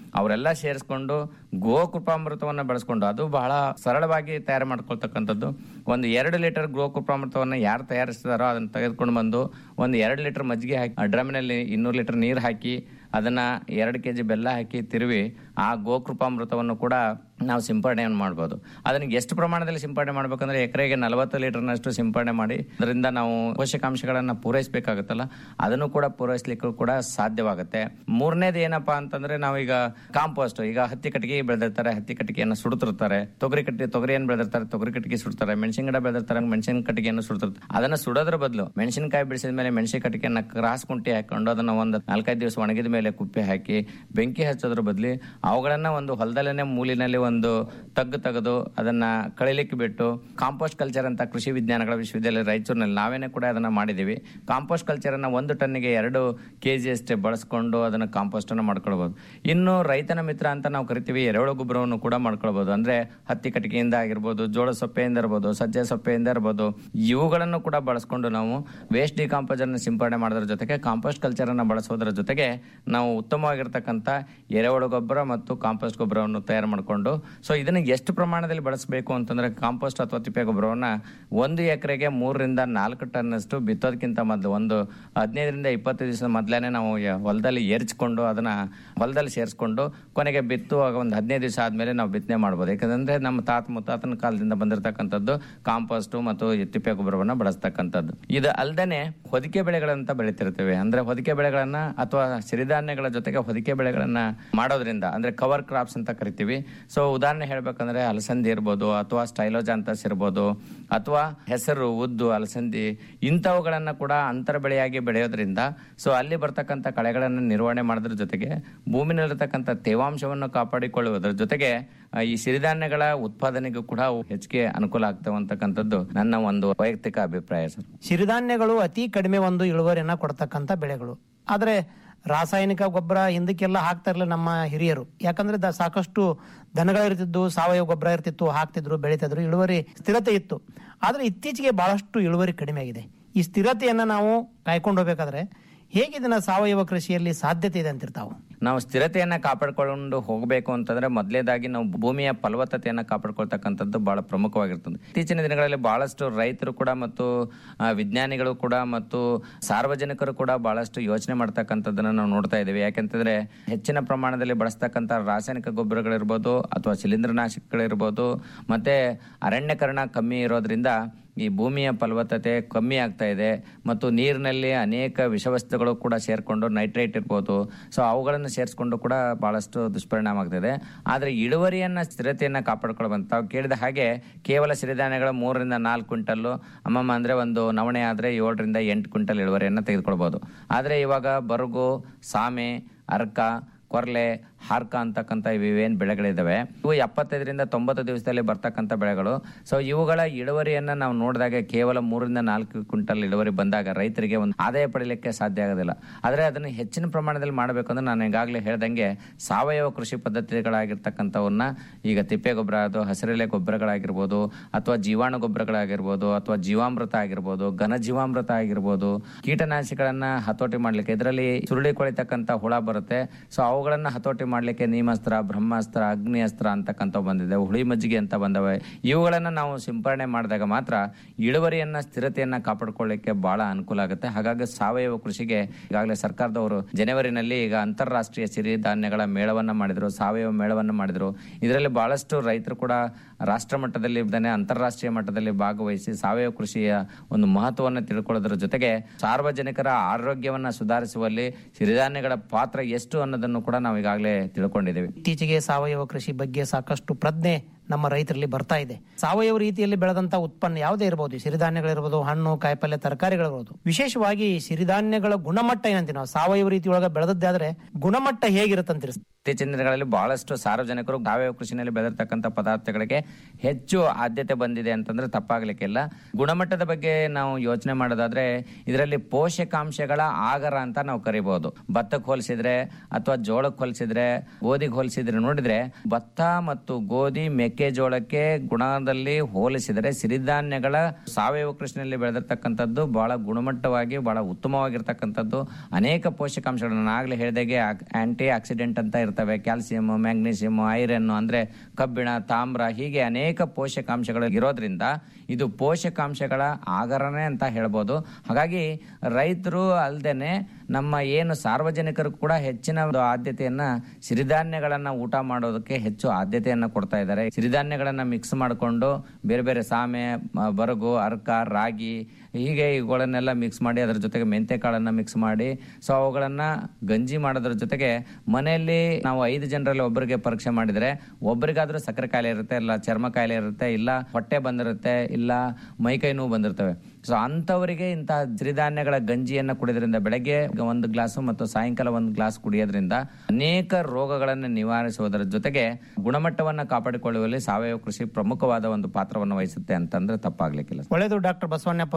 [SPEAKER 19] ಅವರೆಲ್ಲ ಸೇರಿಸ್ಕೊಂಡು ಗೋಕೃಪಾಮೃತವನ್ನ ಬಳಸ್ಕೊಂಡು ಅದು ಬಹಳ ಸರಳವಾಗಿ ತಯಾರು ಮಾಡ್ಕೊಳ್ತಕ್ಕಂಥದ್ದು ಒಂದು ಎರಡು ಲೀಟರ್ ಗೋಕೃಪಾಮೃತವನ್ನ ಯಾರು ತಯಾರಿಸ್ತಾರೋ ಅದನ್ನ ತೆಗೆದುಕೊಂಡು ಬಂದು ಒಂದು ಎರಡು ಲೀಟರ್ ಮಜ್ಜಿಗೆ ಹಾಕಿ ಆ ಡ್ರಮ್ನಲ್ಲಿ ಇನ್ನೂರು ಲೀಟರ್ ನೀರು ಹಾಕಿ ಅದನ್ನ ಎರಡು ಕೆಜಿ ಬೆಲ್ಲ ಹಾಕಿ ತಿರುವಿ ಆ ಗೋಕೃಪಾಮೃತವನ್ನು ಕೂಡ ನಾವು ಸಿಂಪಡಣೆಯನ್ನು ಮಾಡ್ಬೋದು ಅದನ್ನ ಎಷ್ಟು ಪ್ರಮಾಣದಲ್ಲಿ ಸಿಂಪಡಣೆ ಮಾಡ್ಬೇಕಂದ್ರೆ ಎಕರೆಗೆ ನಲವತ್ತು ಲೀಟರ್ನಷ್ಟು ಸಿಂಪಡಣೆ ಮಾಡಿ ಅದರಿಂದ ನಾವು ಪೋಷಕಾಂಶಗಳನ್ನ ಪೂರೈಸಬೇಕಾಗುತ್ತಲ್ಲ ಅದನ್ನು ಕೂಡ ಪೂರೈಸಲಿಕ್ಕೂ ಕೂಡ ಸಾಧ್ಯವಾಗುತ್ತೆ ಮೂರನೇದು ಏನಪ್ಪಾ ಅಂತಂದ್ರೆ ನಾವೀಗ ಕಾಂಪೋಸ್ಟ್ ಈಗ ಹತ್ತಿ ಕಟ್ಟಿಗೆ ಬೆಳೆದಿರ್ತಾರೆ ಹತ್ತಿ ಕಟ್ಟಿಗೆಯನ್ನು ಸುಡುತ್ತಿರ್ತಾರೆ ತೊಗರಿ ಕಟ್ಟಿ ತೊಗರಿಯನ್ನು ಬೆಳೆದಿರ್ತಾರೆ ತೊಗರಿ ಕಟ್ಟಿಗೆ ಸುಡ್ತಾರೆ ಮೆಣಸಿನ ಗಿಡ ಬೆಳೆದಿರ್ತಾರೆ ಮೆಣಸಿನ ಕಟ್ಟಿಗೆಯನ್ನು ಸುಡ್ತಿರ್ತಾರೆ ಅದನ್ನ ಸುಡೋದ್ರ ಬದಲು ಮೆಣಸಿನಕಾಯಿ ಬಿಡಿಸಿದ ಮೇಲೆ ಮೆಣಸಿನ ಕಟ್ಟಿಗೆಯನ್ನ ಕ್ರಾಸ್ ಕುಂಟಿ ಹಾಕೊಂಡು ಅದನ್ನ ಒಂದು ನಾಲ್ಕೈದು ದಿವಸ ಒಣಗಿದ ಮೇಲೆ ಕುಪ್ಪೆ ಹಾಕಿ ಬೆಂಕಿ ಹಚ್ಚೋದ್ರ ಬದಲಿ ಅವುಗಳನ್ನ ಒಂದು ಹೊಲದಲ್ಲೇ ಮೂಲಿನಲ್ಲಿ ಒಂದು ತಗ್ಗು ತೆಗೆದು ಅದನ್ನ ಕಳಿಲಿಕ್ಕೆ ಬಿಟ್ಟು ಕಾಂಪೋಸ್ಟ್ ಕಲ್ಚರ್ ಅಂತ ಕೃಷಿ ವಿಜ್ಞಾನಗಳ ವಿಶ್ವವಿದ್ಯಾಲಯ ರಾಯಚೂರಿನಲ್ಲಿ ನಾವೇನೆ ಕೂಡ ಅದನ್ನ ಮಾಡಿದೀವಿ ಕಾಂಪೋಸ್ಟ್ ಕಲ್ಚರ್ ಅನ್ನ ಒಂದು ಟನ್ನಿಗೆ ಎರಡು ಕೆಜಿ ಅಷ್ಟೇ ಬಳಸ್ಕೊಂಡು ಅದನ್ನ ಕಾಂಪೋಸ್ಟ್ ಅನ್ನ ಮಾಡ್ಕೊಳ್ಬಹುದು ಇನ್ನು ರೈತನ ಮಿತ್ರ ಅಂತ ನಾವು ಕರಿತೀವಿ ಎರೆಹುಳು ಗೊಬ್ಬರವನ್ನು ಕೂಡ ಮಾಡ್ಕೊಳ್ಬಹುದು ಅಂದ್ರೆ ಹತ್ತಿ ಕಟ್ಟಿಗೆಯಿಂದ ಆಗಿರ್ಬೋದು ಜೋಳ ಸೊಪ್ಪೆಯಿಂದ ಇರ್ಬೋದು ಸಜ್ಜೆ ಸೊಪ್ಪೆಯಿಂದ ಇರ್ಬೋದು ಇವುಗಳನ್ನು ಕೂಡ ಬಳಸ್ಕೊಂಡು ನಾವು ವೇಸ್ಟ್ ಡಿಕಾಂಪೋಸರ್ ಸಿಂಪಡಣೆ ಮಾಡೋದ್ರ ಜೊತೆಗೆ ಕಾಂಪೋಸ್ಟ್ ಕಲ್ಚರ್ ಅನ್ನ ಬಳಸೋದ್ರ ಜೊತೆಗೆ ನಾವು ಉತ್ತಮವಾಗಿರ್ತಕ್ಕಂಥ ಎರೆಹುಳು ಗೊಬ್ಬರ ಮತ್ತು ಕಾಂಪೋಸ್ಟ್ ಗೊಬ್ಬರವನ್ನು ತಯಾರು ಮಾಡಿಕೊಂಡು ಸೊ ಇದನ್ನ ಎಷ್ಟು ಪ್ರಮಾಣದಲ್ಲಿ ಬಳಸಬೇಕು ಅಂತಂದ್ರೆ ಕಾಂಪೋಸ್ಟ್ ಅಥವಾ ತಿಪ್ಪೆ ಗೊಬ್ಬರವನ್ನ ಒಂದು ಎಕರೆಗೆ ಮೂರರಿಂದ ನಾಲ್ಕು ಟನ್ ಅಷ್ಟು ಬಿತ್ತೋದಕ್ಕಿಂತ ಮೊದಲು ಒಂದು ಹದಿನೈದರಿಂದ ಇಪ್ಪತ್ತು ದಿವಸ ಮೊದಲೇ ನಾವು ಯ- ಹೊಲದಲ್ಲಿ ಏರ್ಚ್ಕೊಂಡು ಅದನ್ನ ಹೊಲದಲ್ಲಿ ಸೇರಿಸ್ಕೊಂಡು ಕೊನೆಗೆ ಬಿತ್ತುವಾಗ ಒಂದು ಹದಿನೈದು ದಿವಸ ಆದ್ಮೇಲೆ ನಾವು ಬಿತ್ತನೆ ಮಾಡ್ಬೋದು ಯಾಕಂದ್ರೆ ನಮ್ಮ ತಾತ ಮುತ್ತಾತನ ಕಾಲದಿಂದ ಬಂದಿರತಕ್ಕಂಥದ್ದು ಕಾಂಪೋಸ್ಟ್ ಮತ್ತು ಈ ತಿಪ್ಪೆ ಗೊಬ್ಬರವನ್ನ ಬಳಸ್ತಕ್ಕಂಥದ್ದು ಇದು ಅಲ್ದೇನೆ ಹೊದಿಕೆ ಬೆಳೆಗಳಂತ ಬೆಳಿತಿರ್ತೇವೆ ಅಂದ್ರೆ ಹೊದಿಕೆ ಬೆಳೆಗಳನ್ನ ಅಥವಾ ಸಿರಿಧಾನ್ಯಗಳ ಜೊತೆಗೆ ಹೊದಿಕೆ ಬೆಳೆಗಳನ್ನ ಮಾಡೋದ್ರಿಂದ ಅಂದ್ರೆ ಕವರ್ ಕ್ರಾಪ್ಸ್ ಅಂತ ಕರಿತೀವಿ ಸೊ ಉದಾಹರಣೆ ಹೇಳ್ಬೇಕಂದ್ರೆ ಅಲಸಂದಿ ಇರ್ಬೋದು ಅಥವಾ ಸ್ಟೈಲೋಜಾಂತಸ್ ಇರ್ಬೋದು ಅಥವಾ ಹೆಸರು ಉದ್ದು ಅಲಸಂದಿ ಇಂಥವುಗಳನ್ನ ಕೂಡ ಅಂತರ ಬೆಳೆಯಾಗಿ ಬೆಳೆಯೋದ್ರಿಂದ ಸೊ ಅಲ್ಲಿ ಬರ್ತಕ್ಕಂಥ ಕಳೆಗಳನ್ನ ನಿರ್ವಹಣೆ ಮಾಡೋದ್ರ ಜೊತೆಗೆ ಭೂಮಿನಲ್ಲಿರ್ತಕ್ಕಂಥ ತೇವಾಂಶವನ್ನು ಕಾಪಾಡಿಕೊಳ್ಳುವುದರ ಜೊತೆಗೆ ಆ, ಈ ಸಿರಿಧಾನ್ಯಗಳ ಉತ್ಪಾದನೆಗೂ ಕೂಡ ಅವು ಹೆಚ್ಚಿಗೆ ಅನುಕೂಲ ಆಗ್ತವೆ ಅಂತಕ್ಕಂಥದ್ದು ನನ್ನ ಒಂದು ವೈಯಕ್ತಿಕ ಅಭಿಪ್ರಾಯ ಸರ್
[SPEAKER 12] ಸಿರಿಧಾನ್ಯಗಳು ಅತಿ ಕಡಿಮೆ ಒಂದು ಇಳುವರಿಯನ್ನ ಕೊಡ್ತಕ್ಕಂಥ ಬೆಳೆಗಳು ಆದರೆ ರಾಸಾಯನಿಕ ಗೊಬ್ಬರ ಹಿಂದಕ್ಕೆಲ್ಲ ಹಾಕ್ತಾ ಇರಲಿಲ್ಲ ನಮ್ಮ ಹಿರಿಯರು ಯಾಕಂದ್ರೆ ದ- ಸಾಕಷ್ಟು ದನಗಳಿರ್ತಿದ್ದು ಸಾವಯವ ಗೊಬ್ಬರ ಇರ್ತಿತ್ತು ಹಾಕ್ತಿದ್ರು ಬೆಳಿತಿದ್ರು ಇಳುವರಿ ಸ್ಥಿರತೆ ಇತ್ತು ಆದ್ರೆ ಇತ್ತೀಚೆಗೆ ಬಹಳಷ್ಟು ಇಳುವರಿ ಕಡಿಮೆ ಆಗಿದೆ ಈ ಸ್ಥಿರತೆಯನ್ನ ನಾವು ಕಾಯ್ಕೊಂಡು ಹೋಗ್ಬೇಕಾದ್ರೆ ಹೇಗೆ ಇದನ್ನ ಸಾವಯವ ಕೃಷಿಯಲ್ಲಿ ಸಾಧ್ಯತೆ ಇದೆ ಅಂತಿರ್ತಾವು
[SPEAKER 19] ನಾವು ಸ್ಥಿರತೆಯನ್ನ ಕಾಪಾಡಿಕೊಂಡು ಹೋಗಬೇಕು ಅಂತಂದ್ರೆ ಮೊದಲೇದಾಗಿ ನಾವು ಭೂಮಿಯ ಫಲವತ್ತತೆಯನ್ನ ಕಾಪಾಡ್ಕೊಳ್ತಕ್ಕಂಥದ್ದು ಬಹಳ ಪ್ರಮುಖವಾಗಿರ್ತದೆ ಇತ್ತೀಚಿನ ದಿನಗಳಲ್ಲಿ ಬಹಳಷ್ಟು ರೈತರು ಕೂಡ ಮತ್ತು ಆ, ವಿಜ್ಞಾನಿಗಳು ಕೂಡ ಮತ್ತು ಸಾರ್ವಜನಿಕರು ಕೂಡ ಬಹಳಷ್ಟು ಯೋಚನೆ ಮಾಡ್ತಕ್ಕಂಥದ್ದನ್ನ ನಾವು ನೋಡ್ತಾ ಇದ್ದೀವಿ ಯಾಕೆಂತಂದ್ರೆ ಹೆಚ್ಚಿನ ಪ್ರಮಾಣದಲ್ಲಿ ಬಳಸ್ತಕ್ಕಂಥ ರಾಸಾಯನಿಕ ಗೊಬ್ಬರಗಳಿರ್ಬೋದು ಅಥವಾ ಶಿಲೀಂಧ್ರನಾಶಕಗಳಿರ್ಬೋದು ಮತ್ತೆ ಅರಣ್ಯಕರಣ ಕಮ್ಮಿ ಇರೋದ್ರಿಂದ ಈ ಭೂಮಿಯ ಫಲವತ್ತತೆ ಕಮ್ಮಿ ಆಗ್ತಾ ಇದೆ ಮತ್ತು ನೀರಿನಲ್ಲಿ ಅನೇಕ ವಿಷವಸ್ತುಗಳು ಕೂಡ ಸೇರ್ಕೊಂಡು ನೈಟ್ರೇಟ್ ಇರ್ಬೋದು ಸೊ ಅವುಗಳನ್ನು ಸೇರಿಸ್ಕೊಂಡು ಕೂಡ ಬಹಳಷ್ಟು ದುಷ್ಪರಿಣಾಮ ಆಗ್ತಿದೆ ಆದರೆ ಇಳುವರಿಯನ್ನ ಸ್ಥಿರತೆಯನ್ನ ಕಾಪಾಡ್ಕೊಳ್ಬಂತ ತಾವು ಕೇಳಿದ ಹಾಗೆ ಕೇವಲ ಸಿರಿಧಾನ್ಯಗಳ ಮೂರರಿಂದ ನಾಲ್ಕು ಕ್ವಿಂಟಲ್ಲು ಅಮ್ಮಮ್ಮ ಅಂದ್ರೆ ಒಂದು ನವಣೆ ಆದ್ರೆ ಏಳರಿಂದ ಎಂಟು ಕ್ವಿಂಟಲ್ ಇಳುವರಿಯನ್ನ ತೆಗೆದುಕೊಳ್ಬಹುದು ಆದ್ರೆ ಇವಾಗ ಬರುಗು ಸಾಮೆ ಅರ್ಕ ಕೊರ್ಲೆ ಹಾರ್ಕ ಅಂತಕ್ಕಂಥ ಇವೇನ್ ಬೆಳೆಗಳಿದಾವೆ ಇವು ಎಪ್ಪತ್ತೈದರಿಂದ ತೊಂಬತ್ತು ದಿವಸದಲ್ಲಿ ಬರ್ತಕ್ಕಂಥ ಬೆಳೆಗಳು ಸೊ ಇವುಗಳ ಇಳುವರಿಯನ್ನ ನಾವು ನೋಡಿದಾಗ ಕೇವಲ ಮೂರರಿಂದ ನಾಲ್ಕು ಕ್ವಿಂಟಲ್ ಇಳುವರಿ ಬಂದಾಗ ರೈತರಿಗೆ ಒಂದು ಆದಾಯ ಪಡೆಯಲಿಕ್ಕೆ ಸಾಧ್ಯ ಆಗೋದಿಲ್ಲ ಆದರೆ ಅದನ್ನು ಹೆಚ್ಚಿನ ಪ್ರಮಾಣದಲ್ಲಿ ಮಾಡಬೇಕಂದ್ರೆ ನಾನು ಈಗಾಗಲೇ ಹೇಳ್ದಂಗೆ ಸಾವಯವ ಕೃಷಿ ಪದ್ಧತಿಗಳಾಗಿರ್ತಕ್ಕಂಥವನ್ನ ಈಗ ತಿಪ್ಪೆ ಗೊಬ್ಬರ ಅದು ಹಸಿರೆಲೆ ಗೊಬ್ಬರಗಳಾಗಿರ್ಬೋದು ಅಥವಾ ಜೀವಾಣು ಗೊಬ್ಬರಗಳಾಗಿರ್ಬೋದು ಅಥವಾ ಜೀವಾಮೃತ ಆಗಿರ್ಬೋದು ಘನ ಜೀವಾಮೃತ ಆಗಿರ್ಬೋದು ಕೀಟನಾಶಕಗಳನ್ನ ಹತೋಟಿ ಮಾಡ್ಲಿಕ್ಕೆ ಇದರಲ್ಲಿ ಸುರುಳಿ ಕೊಳಿತಕ್ಕಂಥ ಹುಳ ಬರುತ್ತೆ ಸೊ ಅವುಗಳನ್ನ ಹತೋಟಿ ಮಾಡ್ಲಿಕ್ಕೆ ನೀಮಾಸ್ತ್ರ ಬ್ರಹ್ಮಾಸ್ತ್ರ ಅಗ್ನಿ ಅಸ್ತ್ರ ಅಂತಕ್ಕಂಥ ಬಂದಿದೆ ಹುಳಿ ಮಜ್ಜಿಗೆ ಅಂತ ಬಂದವೆ ಇವುಗಳನ್ನ ನಾವು ಸಿಂಪರಣೆ ಮಾಡಿದಾಗ ಮಾತ್ರ ಇಳುವರಿಯನ್ನ ಸ್ಥಿರತೆಯನ್ನ ಕಾಪಾಡ್ಕೊಳ್ಳಿಕ್ಕೆ ಬಹಳ ಅನುಕೂಲ ಆಗುತ್ತೆ ಹಾಗಾಗಿ ಸಾವಯವ ಕೃಷಿಗೆ ಈಗಾಗಲೇ ಸರ್ಕಾರದವರು ಜನವರಿನಲ್ಲಿ ಈಗ ಅಂತಾರಾಷ್ಟ್ರೀಯ ಸಿರಿಧಾನ್ಯಗಳ ಮೇಳವನ್ನ ಮಾಡಿದ್ರು ಸಾವಯವ ಮೇಳವನ್ನ ಮಾಡಿದ್ರು ಇದರಲ್ಲಿ ಬಹಳಷ್ಟು ರೈತರು ಕೂಡ ರಾಷ್ಟ್ರ ಮಟ್ಟದಲ್ಲಿ ಇದ್ದಾನೆ ಅಂತಾರಾಷ್ಟ್ರೀಯ ಮಟ್ಟದಲ್ಲಿ ಭಾಗವಹಿಸಿ ಸಾವಯವ ಕೃಷಿಯ ಒಂದು ಮಹತ್ವವನ್ನು ತಿಳ್ಕೊಳ್ಳೋದ್ರ ಜೊತೆಗೆ ಸಾರ್ವಜನಿಕರ ಆರೋಗ್ಯವನ್ನ ಸುಧಾರಿಸುವಲ್ಲಿ ಸಿರಿಧಾನ್ಯಗಳ ಪಾತ್ರ ಎಷ್ಟು ಅನ್ನೋದನ್ನು ಕೂಡ ನಾವು ಈಗಾಗಲೇ ತಿಳ್ಕೊಂಡಿದ್ದೇವೆ
[SPEAKER 12] ಇತ್ತೀಚೆಗೆ ಸಾವಯವ ಕೃಷಿ ಬಗ್ಗೆ ಸಾಕಷ್ಟು ಪ್ರಜ್ಞೆ ನಮ್ಮ ರೈತರಲ್ಲಿ ಬರ್ತಾ ಇದೆ ಸಾವಯವ ರೀತಿಯಲ್ಲಿ ಬೆಳೆದಂತ ಉತ್ಪನ್ನ ಯಾವುದೇ ಇರಬಹುದು ಸಿರಿಧಾನ್ಯಗಳಿರ್ಬೋದು ಹಣ್ಣು ಕಾಯಿಪಲ್ಯ ತರಕಾರಿಗಳಿರ್ಬೋದು ವಿಶೇಷವಾಗಿ ಸಿರಿಧಾನ್ಯಗಳ ಗುಣಮಟ್ಟ ಏನಂತೀವಿ ನಾವು ಸಾವಯವ ರೀತಿ ಒಳಗೆ ಬೆಳೆದದ್ದಾದ್ರೆ ಗುಣಮಟ್ಟ ಹೇಗಿರುತ್ತಂತೀರಿ
[SPEAKER 19] ಇತ್ತೀಚಿನ ದಿನಗಳಲ್ಲಿ ಬಹಳಷ್ಟು ಸಾರ್ವಜನಿಕರು ಸಾವಯವ ಕೃಷಿನಲ್ಲಿ ಬೆಳೆದಿರ್ತಕ್ಕಂಥ ಪದಾರ್ಥಗಳಿಗೆ ಹೆಚ್ಚು ಆದ್ಯತೆ ಬಂದಿದೆ ಅಂತಂದ್ರೆ ತಪ್ಪಾಗ್ಲಿಕ್ಕಿಲ್ಲ ಗುಣಮಟ್ಟದ ಬಗ್ಗೆ ನಾವು ಯೋಚನೆ ಮಾಡೋದಾದ್ರೆ ಇದರಲ್ಲಿ ಪೋಷಕಾಂಶಗಳ ಆಗರ ಅಂತ ನಾವು ಕರಿಬಹುದು ಭತ್ತಕ್ಕೆ ಹೋಲಿಸಿದ್ರೆ ಅಥವಾ ಜೋಳಕ್ಕೆ ಹೋಲಿಸಿದ್ರೆ ಗೋಧಿಗೆ ಹೋಲಿಸಿದ್ರೆ ನೋಡಿದ್ರೆ ಭತ್ತ ಮತ್ತು ಗೋಧಿ ಮೆಕ್ಕೆಜೋಳಕ್ಕೆ ಗುಣದಲ್ಲಿ ಹೋಲಿಸಿದರೆ ಸಿರಿಧಾನ್ಯಗಳ ಸಾವಯವ ಕೃಷಿನಲ್ಲಿ ಬೆಳೆದಿರ್ತಕ್ಕಂಥದ್ದು ಬಹಳ ಗುಣಮಟ್ಟವಾಗಿ ಬಹಳ ಉತ್ತಮವಾಗಿರ್ತಕ್ಕಂಥದ್ದು ಅನೇಕ ಪೋಷಕಾಂಶಗಳನ್ನ ನಾನು ಆಗ್ಲೇ ಹೇಳಿದಾಗೆ ಆಂಟಿ ಆಕ್ಸಿಡೆಂಟ್ ಅಂತ ಇರ್ತಕ್ಕಂಥ ಇರ್ತವೆ ಕ್ಯಾಲ್ಸಿಯಂ ಮ್ಯಾಗ್ನೀಷಿಯಂ ಐರನ್ ಅಂದ್ರೆ ಕಬ್ಬಿಣ ತಾಮ್ರ ಹೀಗೆ ಅನೇಕ ಪೋಷಕಾಂಶಗಳು ಇರೋದ್ರಿಂದ ಇದು ಪೋಷಕಾಂಶಗಳ ಆಗರನೇ ಅಂತ ಹೇಳ್ಬೋದು ಹಾಗಾಗಿ ರೈತರು ಅಲ್ದೇನೆ ನಮ್ಮ ಏನು ಸಾರ್ವಜನಿಕರು ಕೂಡ ಹೆಚ್ಚಿನ ಒಂದು ಆದ್ಯತೆಯನ್ನ ಸಿರಿಧಾನ್ಯಗಳನ್ನ ಊಟ ಮಾಡೋದಕ್ಕೆ ಹೆಚ್ಚು ಆದ್ಯತೆಯನ್ನ ಕೊಡ್ತಾ ಇದ್ದಾರೆ ಸಿರಿಧಾನ್ಯಗಳನ್ನ ಮಿಕ್ಸ್ ಮಾಡಿಕೊಂಡು ಬೇರೆ ಬೇರೆ ಸಾಮೆ ಮ- ಬರಗು ಅರ್ಕ ರಾಗಿ ಹೀಗೆ ಇವುಗಳನ್ನೆಲ್ಲ ಮಿಕ್ಸ್ ಮಾಡಿ ಅದರ ಜೊತೆಗೆ ಮೆಂತೆ ಕಾಳನ್ನ ಮಿಕ್ಸ್ ಮಾಡಿ ಸೊ ಅವುಗಳನ್ನ ಗಂಜಿ ಮಾಡೋದ್ರ ಜೊತೆಗೆ ಮನೆಯಲ್ಲಿ ನಾವು ಐದು ಜನರಲ್ಲಿ ಒಬ್ಬರಿಗೆ ಪರೀಕ್ಷೆ ಮಾಡಿದ್ರೆ ಒಬ್ಬರಿಗಾದ್ರೂ ಸಕ್ಕರೆ ಕಾಯಿಲೆ ಇರುತ್ತೆ ಇಲ್ಲ ಚರ್ಮ ಕಾಯಿಲೆ ಇರುತ್ತೆ ಇಲ್ಲ ಹೊಟ್ಟೆ ಬಂದಿರುತ್ತೆ ಇಲ್ಲ ಮೈಕೈ ನೋವು ಬಂದಿರ್ತವೆ ಸೊ ಅಂಥವರಿಗೆ ಇಂತಹ ಸಿರಿಧಾನ್ಯಗಳ ಗಂಜಿಯನ್ನ ಕುಡಿಯೋದ್ರಿಂದ ಬೆಳಗ್ಗೆ ಒಂದು ಗ್ಲಾಸು ಮತ್ತು ಸಾಯಂಕಾಲ ಒಂದು ಗ್ಲಾಸ್ ಕುಡಿಯೋದ್ರಿಂದ ಅನೇಕ ರೋಗಗಳನ್ನು ನಿವಾರಿಸುವುದರ ಜೊತೆಗೆ ಗುಣಮಟ್ಟವನ್ನ ಕಾಪಾಡಿಕೊಳ್ಳುವಲ್ಲಿ ಸಾವಯವ ಕೃಷಿ ಪ್ರಮುಖವಾದ ಒಂದು ಪಾತ್ರವನ್ನು ವಹಿಸುತ್ತೆ ಅಂತಂದ್ರೆ ತಪ್ಪಾಗ್ಲಿಕ್ಕಿಲ್ಲ
[SPEAKER 12] ಒಳ್ಳೆಯದು ಡಾಕ್ಟರ್ ಬಸವಣ್ಣಪ್ಪ